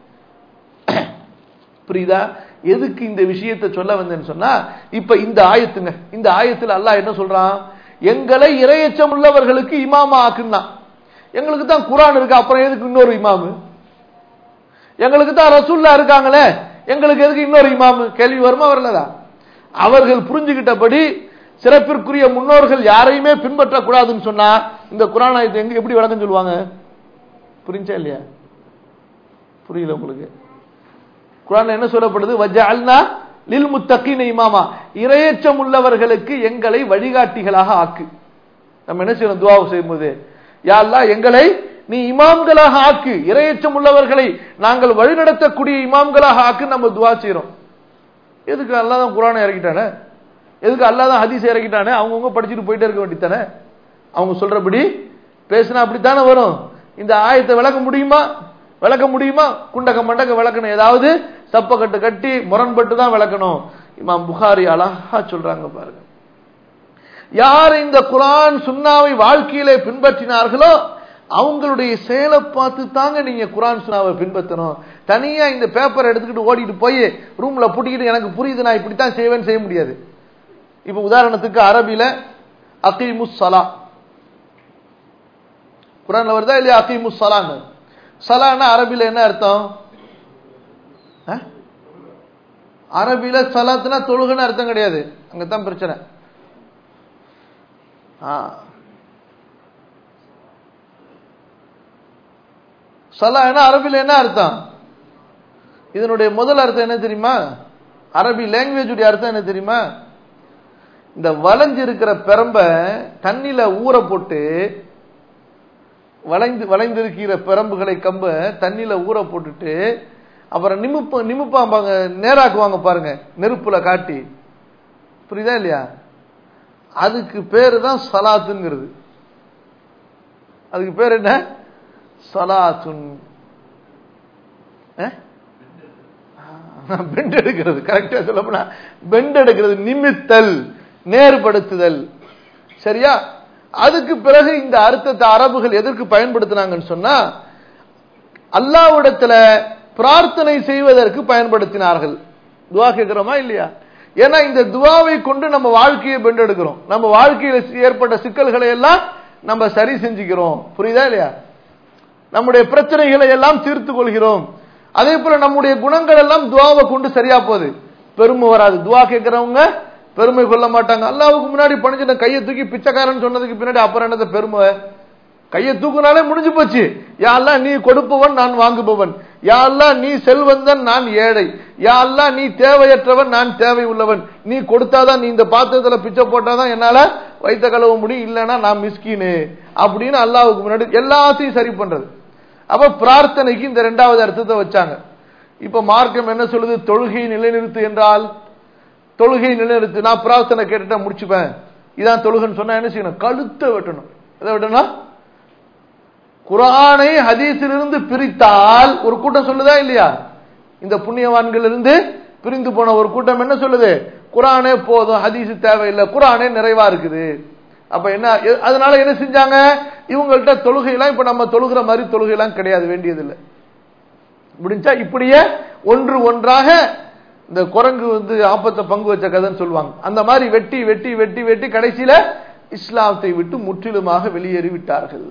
புரியுதா எதுக்கு இந்த விஷயத்தை சொல்ல வந்தேன்னு சொன்னா இப்ப இந்த ஆயத்துங்க இந்த ஆயத்துல அல்லாஹ் என்ன சொல்றான் எங்களை இரையச்சம் உள்ளவர்களுக்கு இமாமா ஆக்குன்னா எங்களுக்கு தான் குரான் இருக்கு அப்புறம் எதுக்கு இன்னொரு இமாமு எங்களுக்கு தான் ரசூல்லா இருக்காங்களே எங்களுக்கு எதுக்கு இன்னொரு இமாமு கேள்வி வருமா வரலதா அவர்கள் புரிஞ்சுகிட்டபடி சிறப்பிற்குரிய முன்னோர்கள் யாரையுமே பின்பற்றக்கூடாதுன்னு சொன்னா இந்த குரான் ஆயத்தை எங்க எப்படி விளக்கம் சொல்லுவாங்க புரிஞ்சா இல்லையா புரியல உங்களுக்கு குரான் என்ன சொல்லப்படுது வஜ்ஜஅல்னா லில் முத்தகீன இமாமா இரையச்சம் உள்ளவர்களுக்கு எங்களை வழிகாட்டிகளாக ஆக்கு நம்ம என்ன செய்யணும் துவா செய்யும்போது யா அல்லாஹ் எங்களை நீ இமாம்களாக ஆக்கு இரையச்சம் உள்ளவர்களை நாங்கள் வழிநடத்தக்கூடிய இமாம்களாக ஆக்கு நம்ம துவா செய்யறோம் எதுக்கு அல்லாஹ் தான் குரானை இறக்கிட்டானே எதுக்கு அல்லாஹ் தான் ஹதீஸ் இறக்கிட்டானே அவங்கவுங்க படிச்சுட்டு போயிட்டே இருக்க வேண்டியதானே அவங்க சொல்றபடி பேசினா அப்படித்தானே வரும் இந்த ஆயத்தை விளக்க முடியுமா விளக்க முடியுமா குண்டக மண்டக விளக்கணும் ஏதாவது சப்பக்கட்டு கட்டி முரண்பட்டு தான் விளக்கணும் இமாம் புகாரி அழகா சொல்றாங்க பாருங்க யார் இந்த குரான் சுன்னாவை வாழ்க்கையிலே பின்பற்றினார்களோ அவங்களுடைய செயலை பார்த்து தாங்க நீங்க குரான் சுனாவை பின்பற்றணும் தனியா இந்த பேப்பர் எடுத்துக்கிட்டு ஓடிட்டு போய் ரூம்ல பூட்டிக்கிட்டு எனக்கு புரியுது நான் இப்படித்தான் செய்வேன்னு செய்ய முடியாது இப்ப உதாரணத்துக்கு அரபில அகீமுஸ் சலா குரான்ல வருதா இல்லையா அகீமுஸ் சலான்னு சலான்னா அரபில என்ன அர்த்தம் அரபில சலாத்துனா தொழுகுன்னு அர்த்தம் கிடையாது அங்கதான் பிரச்சனை சலான்னா அரபில என்ன அர்த்தம் இதனுடைய முதல் அர்த்தம் என்ன தெரியுமா அரபி லாங்குவேஜ் அர்த்தம் என்ன தெரியுமா இந்த வளைஞ்சு இருக்கிற பெரம்ப தண்ணில ஊற போட்டு வளைந்து வளைந்திருக்கிற பெரம்புகளை கம்ப தண்ணியில ஊற போட்டுட்டு அப்புறம் நிமிப்ப நிமிப்பாம்பாங்க நேராக்குவாங்க பாருங்க நெருப்புல காட்டி புரியுதா இல்லையா அதுக்கு பேரு தான் சலாத்துங்கிறது அதுக்கு பேர் என்ன சலாத்துன் பெண்ட் எடுக்கிறது கரெக்டா சொல்ல போனா பெண்ட் எடுக்கிறது நிமித்தல் நேர்படுத்துதல் சரியா அதுக்கு பிறகு இந்த அர்த்தத்தை அரபுகள் எதற்கு பயன்படுத்தினாங்கன்னு சொன்னா அல்லாவிடத்துல பிரார்த்தனை செய்வதற்கு பயன்படுத்தினார்கள் துவா கேட்கிறோமா இல்லையா ஏன்னா இந்த துவாவை கொண்டு நம்ம வாழ்க்கையை பெண்டெடுக்கிறோம் நம்ம வாழ்க்கையில ஏற்பட்ட சிக்கல்களை எல்லாம் நம்ம சரி செஞ்சுக்கிறோம் புரியுதா இல்லையா நம்முடைய பிரச்சனைகளை எல்லாம் தீர்த்து கொள்கிறோம் அதே போல நம்முடைய குணங்கள் எல்லாம் துவாவை கொண்டு சரியா போகுது பெருமை வராது துவா கேட்கறவங்க பெருமை கொள்ள மாட்டாங்க அல்லாவுக்கு முன்னாடி பணிஞ்சு கையை தூக்கி பிச்சைக்காரன் சொன்னதுக்கு பின்னாடி அப்புறம் என்னது பெருமை கையை தூக்குனாலே முடிஞ்சு போச்சு யாரெல்லாம் நீ கொடுப்பவன் நான் வாங்குபவன் யாரெல்லாம் நீ செல்வந்தன் நான் ஏழை யாரெல்லாம் நீ தேவையற்றவன் நான் தேவை உள்ளவன் நீ கொடுத்தாதான் நீ இந்த பாத்திரத்துல பிச்சை போட்டாதான் என்னால வைத்த கழுவ முடியும் இல்லைன்னா நான் மிஸ்கினு அப்படின்னு அல்லாவுக்கு முன்னாடி எல்லாத்தையும் சரி பண்றது அப்ப பிரார்த்தனைக்கு இந்த ரெண்டாவது அர்த்தத்தை வச்சாங்க இப்ப மார்க்கம் என்ன சொல்லுது தொழுகை நிலைநிறுத்து என்றால் தொழுகை நிலைநிறுத்து நான் பிரார்த்தனை கேட்டுட்டா முடிச்சுப்பேன் இதான் தொழுகன்னு சொன்னா என்ன செய்யணும் கழுத்தை வெட்டணும் எதை வெட்டணும் குரானை ஹதீஸிலிருந்து பிரித்தால் ஒரு கூட்டம் சொல்லுதா இல்லையா இந்த புண்ணியவான்கள் இருந்து பிரிந்து போன ஒரு கூட்டம் என்ன சொல்லுது குரானே போதும் ஹதீஸ் தேவையில்லை குரானே நிறைவா இருக்குது அப்ப என்ன அதனால என்ன செஞ்சாங்க இவங்கள்ட்ட தொழுகையெல்லாம் இப்ப நம்ம தொழுகிற மாதிரி தொழுகையெல்லாம் கிடையாது வேண்டியதில்லை முடிஞ்சா இப்படியே ஒன்று ஒன்றாக இந்த குரங்கு வந்து ஆப்பத்தை பங்கு வச்ச கதைன்னு சொல்லுவாங்க அந்த மாதிரி வெட்டி வெட்டி வெட்டி வெட்டி கடைசியில இஸ்லாமத்தை விட்டு முற்றிலுமாக வெளியேறி விட்டார்கள்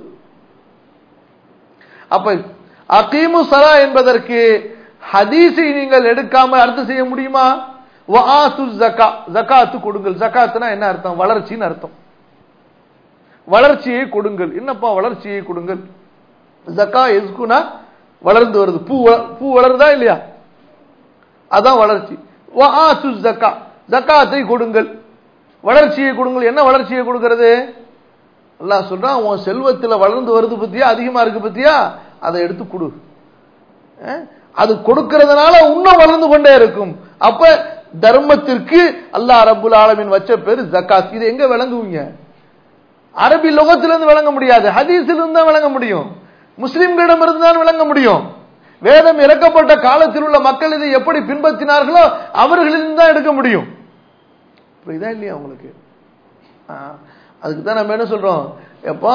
அப்ப அகீமு சலா என்பதற்கு ஹதீஸை நீங்கள் எடுக்காம அர்த்தம் செய்ய முடியுமா ஜக்காத்து கொடுங்கள் ஜக்காத்துனா என்ன அர்த்தம் வளர்ச்சின்னு அர்த்தம் வளர்ச்சியை கொடுங்கள் என்னப்பா வளர்ச்சியை கொடுங்கள் ஜக்கா எதுக்குனா வளர்ந்து வருது பூ பூ வளருதா இல்லையா அதான் வளர்ச்சி ஜக்கா ஜக்காத்தை கொடுங்கள் வளர்ச்சியை கொடுங்கள் என்ன வளர்ச்சியை கொடுக்கிறது அல்லாஹ் சொல்றான் உன் செல்வத்துல வளர்ந்து வருது பத்தியா அதிகமா இருக்கு பத்தியா அதை எடுத்து கொடு அது கொடுக்கிறதுனால இன்னும் வளர்ந்து கொண்டே இருக்கும் அப்ப தர்மத்திற்கு அல்லாஹ் ரபுல் ஆலமின் வச்ச பேரு ஜக்காத் இது எங்க விளங்குவீங்க அரபி லோகத்திலிருந்து விளங்க முடியாது ஹதீஸிலிருந்து தான் விளங்க முடியும் முஸ்லிம்களிடம் இருந்து தான் விளங்க முடியும் வேதம் இறக்கப்பட்ட காலத்தில் உள்ள மக்கள் இதை எப்படி பின்பற்றினார்களோ அவர்களிலிருந்து தான் எடுக்க முடியும் புரியுதா இல்லையா உங்களுக்கு அதுக்கு தான் நம்ம என்ன சொல்றோம் எப்போ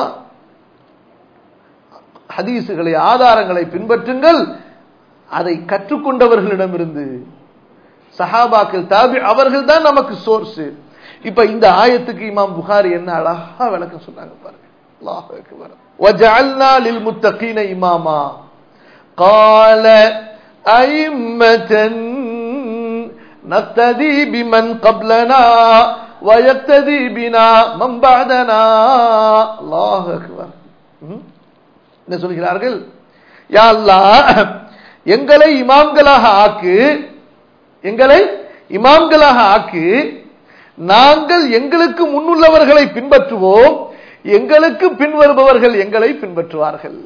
ஹதீசுகளை ஆதாரங்களை பின்பற்றுங்கள் அதை கற்றுக்கொண்டவர்களிடமிருந்து சஹாபாக்கள் தாபி அவர்கள் தான் நமக்கு சோர்ஸ் இப்ப இந்த ஆயத்துக்கு இமாம் புகாரி என்ன அழகா விளக்கம் சொன்னாங்க பாருங்க அல்லாஹ் அக்பர் وجعلنا للمتقين إماما قال أئمة نقتدي بمن قبلنا ويقتدي بنا من بعدنا الله أكبر என்ன சொல்கிறார்கள் யா அல்லாஹ் எங்களை இமாம்களாக ஆக்கு எங்களை இமாம்களாக ஆக்கு நாங்கள் எங்களுக்கு முன்னுள்ளவர்களை பின்பற்றுவோம் எங்களுக்கு பின்வருபவர்கள் எங்களை பின்பற்றுவார்கள்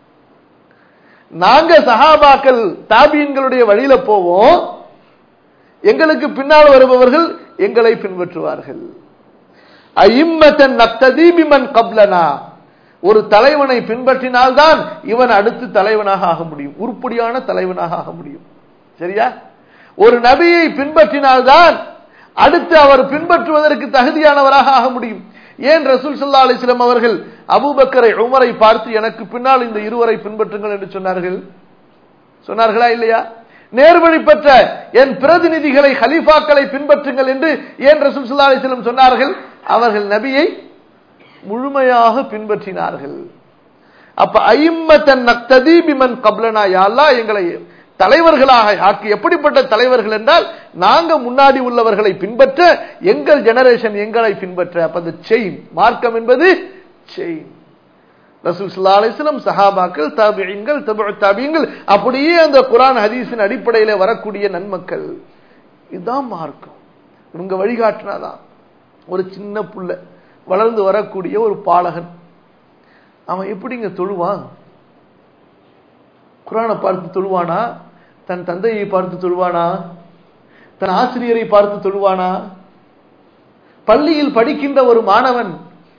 நாங்க சஹாபாக்கள் தாபியன்களுடைய வழியில போவோம் எங்களுக்கு பின்னால் வருபவர்கள் எங்களை பின்பற்றுவார்கள் ஐம்மத்தன் நக்ததீபிமன் கப்லனா ஒரு தலைவனை பின்பற்றினால்தான் இவன் அடுத்து தலைவனாக ஆக முடியும் உருப்படியான தலைவனாக ஆக முடியும் சரியா ஒரு நபியை பின்பற்றினால்தான் அடுத்து அவர் பின்பற்றுவதற்கு தகுதியானவராக ஆக முடியும் ஏன் ரசூல் சல்லா அலிஸ்லாம் அவர்கள் அபூபக்கரை உமரை பார்த்து எனக்கு பின்னால் இந்த இருவரை பின்பற்றுங்கள் என்று சொன்னார்கள் சொன்னார்களா இல்லையா நேர்வழி பெற்ற என் பிரதிநிதிகளை ஹலீஃபாக்களை பின்பற்றுங்கள் என்று ஏன் ரசூல் சல்லா அலிஸ்லம் சொன்னார்கள் அவர்கள் நபியை முழுமையாக பின்பற்றினார்கள் அப்ப ஐம்மத்தன் நக்ததீபிமன் கப்லனா யாழ்லா எங்களை தலைவர்களாக ஆக்கி எப்படிப்பட்ட தலைவர்கள் என்றால் நாங்க முன்னாடி உள்ளவர்களை பின்பற்ற எங்கள் ஜெனரேஷன் எங்களை பின்பற்ற அப்ப அந்த செயின் மார்க்கம் என்பது செயின் ரசூல் சல்லா அலிஸ்லம் சஹாபாக்கள் தாபியங்கள் தாபியங்கள் அப்படியே அந்த குரான் ஹதீஸின் அடிப்படையில வரக்கூடிய நன்மக்கள் இதுதான் மார்க்கம் இவங்க வழிகாட்டினாதான் ஒரு சின்ன புள்ள வளர்ந்து வரக்கூடிய ஒரு பாலகன் அவன் எப்படிங்க தொழுவான் குரானை பார்த்து தொழுவானா தன் தந்தையை பார்த்து தொழுவானா தன் ஆசிரியரை பார்த்து தொழுவானா பள்ளியில் படிக்கின்ற ஒரு மாணவன்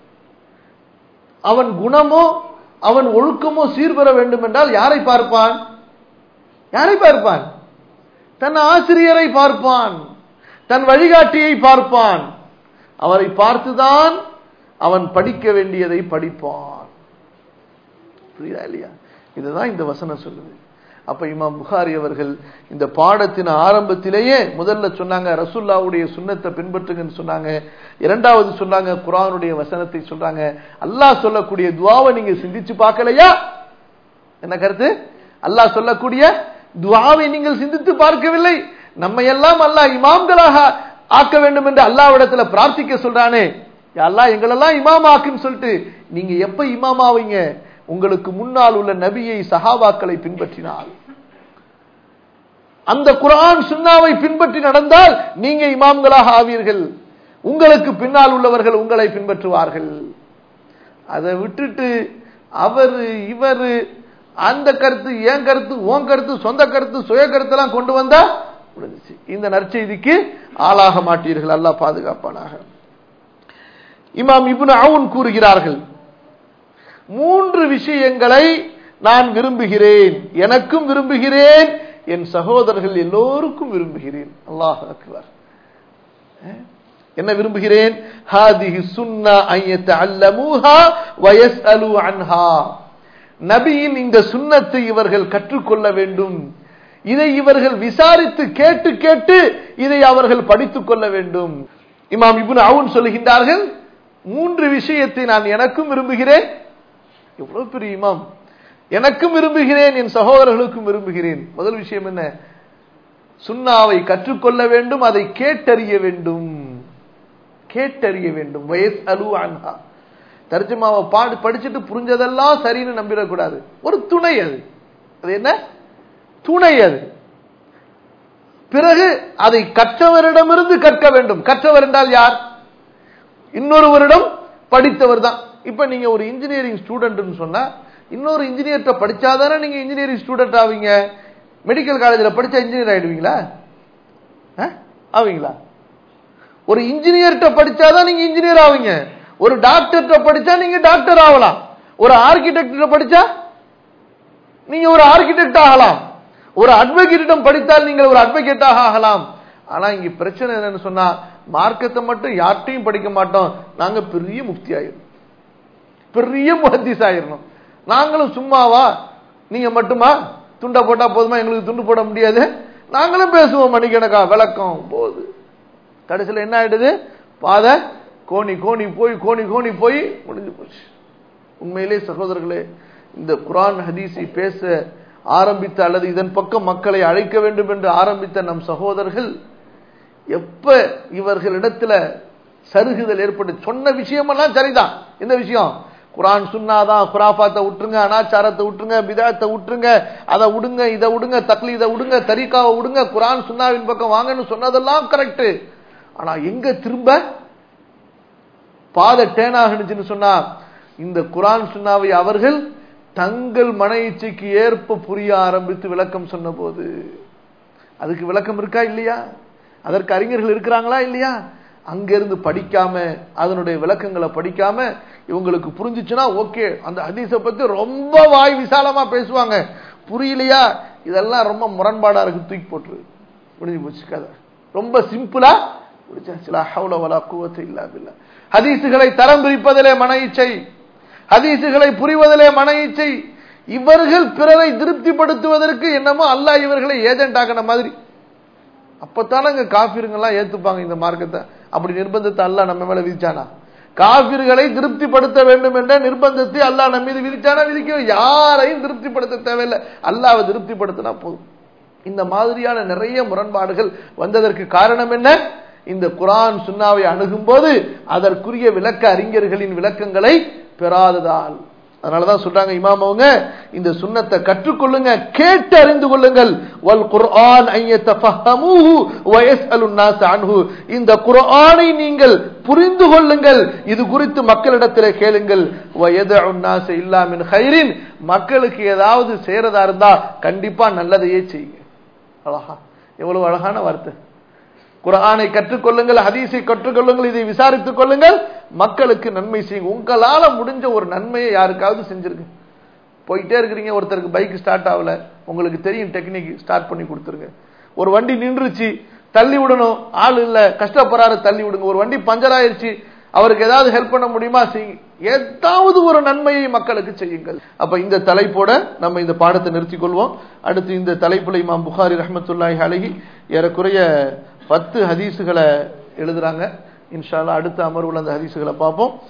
அவன் குணமோ அவன் ஒழுக்கமோ சீர்பெற வேண்டும் என்றால் யாரை பார்ப்பான் யாரை பார்ப்பான் தன் ஆசிரியரை பார்ப்பான் தன் வழிகாட்டியை பார்ப்பான் அவரை பார்த்துதான் அவன் படிக்க வேண்டியதை படிப்பான் புரியுதா இல்லையா இதுதான் இந்த வசனம் சொல்லுது அப்ப இமாம் புகாரி அவர்கள் இந்த பாடத்தின் ஆரம்பத்திலேயே முதல்ல சொன்னாங்க ரசுல்லாவுடைய சுண்ணத்தை பின்பற்றுங்கன்னு சொன்னாங்க இரண்டாவது சொன்னாங்க குரானுடைய வசனத்தை சொல்றாங்க அல்லாஹ் சொல்லக்கூடிய துவாவை நீங்க சிந்திச்சு பார்க்கலையா என்ன கருத்து அல்லாஹ் சொல்லக்கூடிய துவாவை நீங்கள் சிந்தித்து பார்க்கவில்லை நம்ம எல்லாம் அல்லாஹ் இமாம்களாக ஆக்க வேண்டும் என்று அல்லாவிடத்துல பிரார்த்திக்க சொல்றானே அல்லாஹ் எங்களெல்லாம் இமாம் ஆக்குன்னு சொல்லிட்டு நீங்க எப்ப இமாம் ஆவீங்க உங்களுக்கு முன்னால் உள்ள நபியை சஹாபாக்களை பின்பற்றினால் அந்த குரான் சுன்னாவை பின்பற்றி நடந்தால் நீங்க இமாம்களாக ஆவீர்கள் உங்களுக்கு பின்னால் உள்ளவர்கள் உங்களை பின்பற்றுவார்கள் அதை விட்டுட்டு அவரு இவரு அந்த கருத்து என் கருத்து உன் கருத்து சொந்த கருத்து சுய கருத்தெல்லாம் கொண்டு வந்தா முடிஞ்சிச்சு இந்த நற்செய்திக்கு ஆளாக மாட்டீர்கள் அல்லாஹ் பாதுகாப்பானாக இமாம் இப்னு அவுன் கூறுகிறார்கள் மூன்று விஷயங்களை நான் விரும்புகிறேன் எனக்கும் விரும்புகிறேன் என் சகோதரர்கள் எல்லோருக்கும் விரும்புகிறேன் அல்லாஹ் அக்பர் என்ன விரும்புகிறேன் ஹாதிஹி சுன்னா ஐயத்த அல்லமூஹா வயஸ்அலு அன்ஹா நபியின் இந்த சுன்னத்தை இவர்கள் கற்றுக்கொள்ள வேண்டும் இதை இவர்கள் விசாரித்து கேட்டு கேட்டு இதை அவர்கள் படித்துக் கொள்ள வேண்டும் இமாம் இப்னு அவுன் சொல்லுகின்றார்கள் மூன்று விஷயத்தை நான் எனக்கும் விரும்புகிறேன் எவ்வளவு பெரிய இமாம் எனக்கும் விரும்புகிறேன் என் சகோதரர்களுக்கும் விரும்புகிறேன் முதல் விஷயம் என்ன சுண்ணாவை கற்றுக்கொள்ள வேண்டும் அதை கேட்டறிய வேண்டும் கேட்டறிய வேண்டும் வயசு அலு அன்ஹா தர்ஜமாவை பாடு படிச்சுட்டு புரிஞ்சதெல்லாம் சரின்னு நம்பிடக்கூடாது ஒரு துணை அது அது என்ன துணை அது பிறகு அதை கற்றவரிடமிருந்து கற்க வேண்டும் கற்றவர் என்றால் யார் இன்னொருவரிடம் படித்தவர் தான் இப்ப நீங்க ஒரு இன்ஜினியரிங் ஸ்டூடெண்ட் சொன்னா இன்னொரு இன்ஜினியர்கிட்ட படிச்சாதானே நீங்க இன்ஜினியரிங் ஸ்டூடெண்ட் ஆவீங்க மெடிக்கல் காலேஜில் படிச்சா இன்ஜினியர் ஆயிடுவீங்களா ஆவீங்களா ஒரு இன்ஜினியர்கிட்ட படிச்சாதான் நீங்க இன்ஜினியர் ஆவீங்க ஒரு டாக்டர்கிட்ட படிச்சா நீங்க டாக்டர் ஆகலாம் ஒரு ஆர்கிடெக்ட படிச்சா நீங்க ஒரு ஆர்கிடெக்ட் ஆகலாம் ஒரு அட்வொகேட்டிடம் படித்தால் நீங்கள் ஒரு அட்வொகேட்டாக ஆகலாம் ஆனா இங்க பிரச்சனை என்னன்னு சொன்னா மார்க்கத்தை மட்டும் யார்ட்டையும் படிக்க மாட்டோம் நாங்க பெரிய முக்தி ஆயிரும் பெரிய முஹத்திஸ் ஆயிரணும் நாங்களும் சும்மாவா நீங்க மட்டுமா துண்டை போட்டா போதுமா எங்களுக்கு துண்டு போட முடியாது நாங்களும் பேசுவோம் மணிக்கணக்கா விளக்கம் போகுது கடைசியில் என்ன ஆயிடுது பாதை கோணி கோணி போய் கோணி கோணி போய் முடிஞ்சு போச்சு உண்மையிலே சகோதரர்களே இந்த குரான் ஹதீஸை பேச ஆரம்பித்த அல்லது இதன் பக்கம் மக்களை அழைக்க வேண்டும் என்று ஆரம்பித்த நம் சகோதரர்கள் எப்ப இவர்களிடத்துல சருகுதல் ஏற்பட்டு சொன்ன விஷயமெல்லாம் சரிதான் இந்த விஷயம் குரான் சுண்ணாதான் குராஃபாத்தை விட்டுருங்க அனாச்சாரத்தை விட்டுருங்க பிதாத்தை விட்டுருங்க அதை விடுங்க இதை விடுங்க தக்லீதை விடுங்க தரிக்காவை விடுங்க குரான் சுண்ணாவின் பக்கம் வாங்கன்னு சொன்னதெல்லாம் கரெக்ட் ஆனா எங்க திரும்ப பாத டேன் ஆகுனுச்சுன்னு சொன்னா இந்த குரான் சுண்ணாவை அவர்கள் தங்கள் மன இச்சைக்கு ஏற்ப புரிய ஆரம்பித்து விளக்கம் சொன்ன போது அதுக்கு விளக்கம் இருக்கா இல்லையா அதற்கு அறிஞர்கள் இருக்கிறாங்களா இல்லையா அங்கிருந்து படிக்காம அதனுடைய விளக்கங்களை படிக்காம இவங்களுக்கு புரிஞ்சிச்சுன்னா ஓகே அந்த ஹதீஸை பத்தி ரொம்ப வாய் விசாலமா பேசுவாங்க புரியலையா இதெல்லாம் ரொம்ப முரண்பாடா இருக்கு தூக்கி போட்டுரு முடிஞ்சு போச்சு கதை ரொம்ப சிம்பிளா ஹதீசுகளை தரம் பிரிப்பதிலே மன இச்சை ஹதீசுகளை புரிவதிலே மன இச்சை இவர்கள் பிறரை திருப்திப்படுத்துவதற்கு என்னமோ அல்லாஹ் இவர்களை ஏஜென்ட் ஆக்கின மாதிரி அப்பத்தானங்க காபிருங்கெல்லாம் ஏத்துப்பாங்க இந்த மார்க்கத்தை அப்படி நிர்பந்தத்தை அல்லாஹ் நம்ம மேல விதிச்சானா காபிர்களை திருப்திப்படுத்த வேண்டும் என்ற நிர்பந்தத்தை அல்லாஹ் நம்ம மீது விதிச்சானா விதிக்க யாரையும் திருப்திப்படுத்த தேவையில்லை அல்லாவை திருப்திப்படுத்தினா போதும் இந்த மாதிரியான நிறைய முரண்பாடுகள் வந்ததற்கு காரணம் என்ன இந்த குரான் சுன்னாவை அணுகும் போது அதற்குரிய விளக்க அறிஞர்களின் விளக்கங்களை பெறாததால் அதனாலதான் சொல்றாங்க இமாம் அவங்க இந்த சுண்ணத்தை கற்றுக்கொள்ளுங்க கேட்டு அறிந்து கொள்ளுங்கள் வல் குர்ஆன் ஐயத்தஃபஹமூஹு வயஸ்அலுன் நாஸ் அன்ஹு இந்த குர்ஆனை நீங்கள் புரிந்து கொள்ளுங்கள் இது குறித்து மக்களிடத்தில் கேளுங்கள் வயதஉன் நாஸ் இல்லா மின் கைரின் மக்களுக்கு ஏதாவது செய்யறதா இருந்தா கண்டிப்பா நல்லதையே செய்யுங்க அழகா எவ்வளவு அழகான வார்த்தை குரானை கற்றுக்கொள்ளுங்கள் ஹதீஸை கற்றுக்கொள்ளுங்கள் இதை விசாரித்துக் கொள்ளுங்கள் மக்களுக்கு நன்மை செய்யுங்க உங்களால முடிஞ்ச ஒரு நன்மையை யாருக்காவது செஞ்சிருங்க போயிட்டே இருக்கிறீங்க ஒருத்தருக்கு பைக் ஸ்டார்ட் ஆகல உங்களுக்கு தெரியும் டெக்னிக் ஸ்டார்ட் பண்ணி கொடுத்துருங்க ஒரு வண்டி நின்றுச்சு தள்ளி விடணும் ஆள் இல்ல கஷ்டப்படுறாரு தள்ளி விடுங்க ஒரு வண்டி பஞ்சர் ஆயிருச்சு அவருக்கு ஏதாவது ஹெல்ப் பண்ண முடியுமா செய்யுங்க ஏதாவது ஒரு நன்மையை மக்களுக்கு செய்யுங்கள் அப்ப இந்த தலைப்போட நம்ம இந்த பாடத்தை நிறுத்திக் கொள்வோம் அடுத்து இந்த தலைப்புல இமாம் புகாரி ரஹமத்துல்லாஹி அழகி ஏறக்குறைய பத்து ஹதீஸுகளை எழுதுறாங்க இன்ஷால்லா அடுத்த அமர்வுல அந்த ஹதீஸுகளை பார்ப்போம்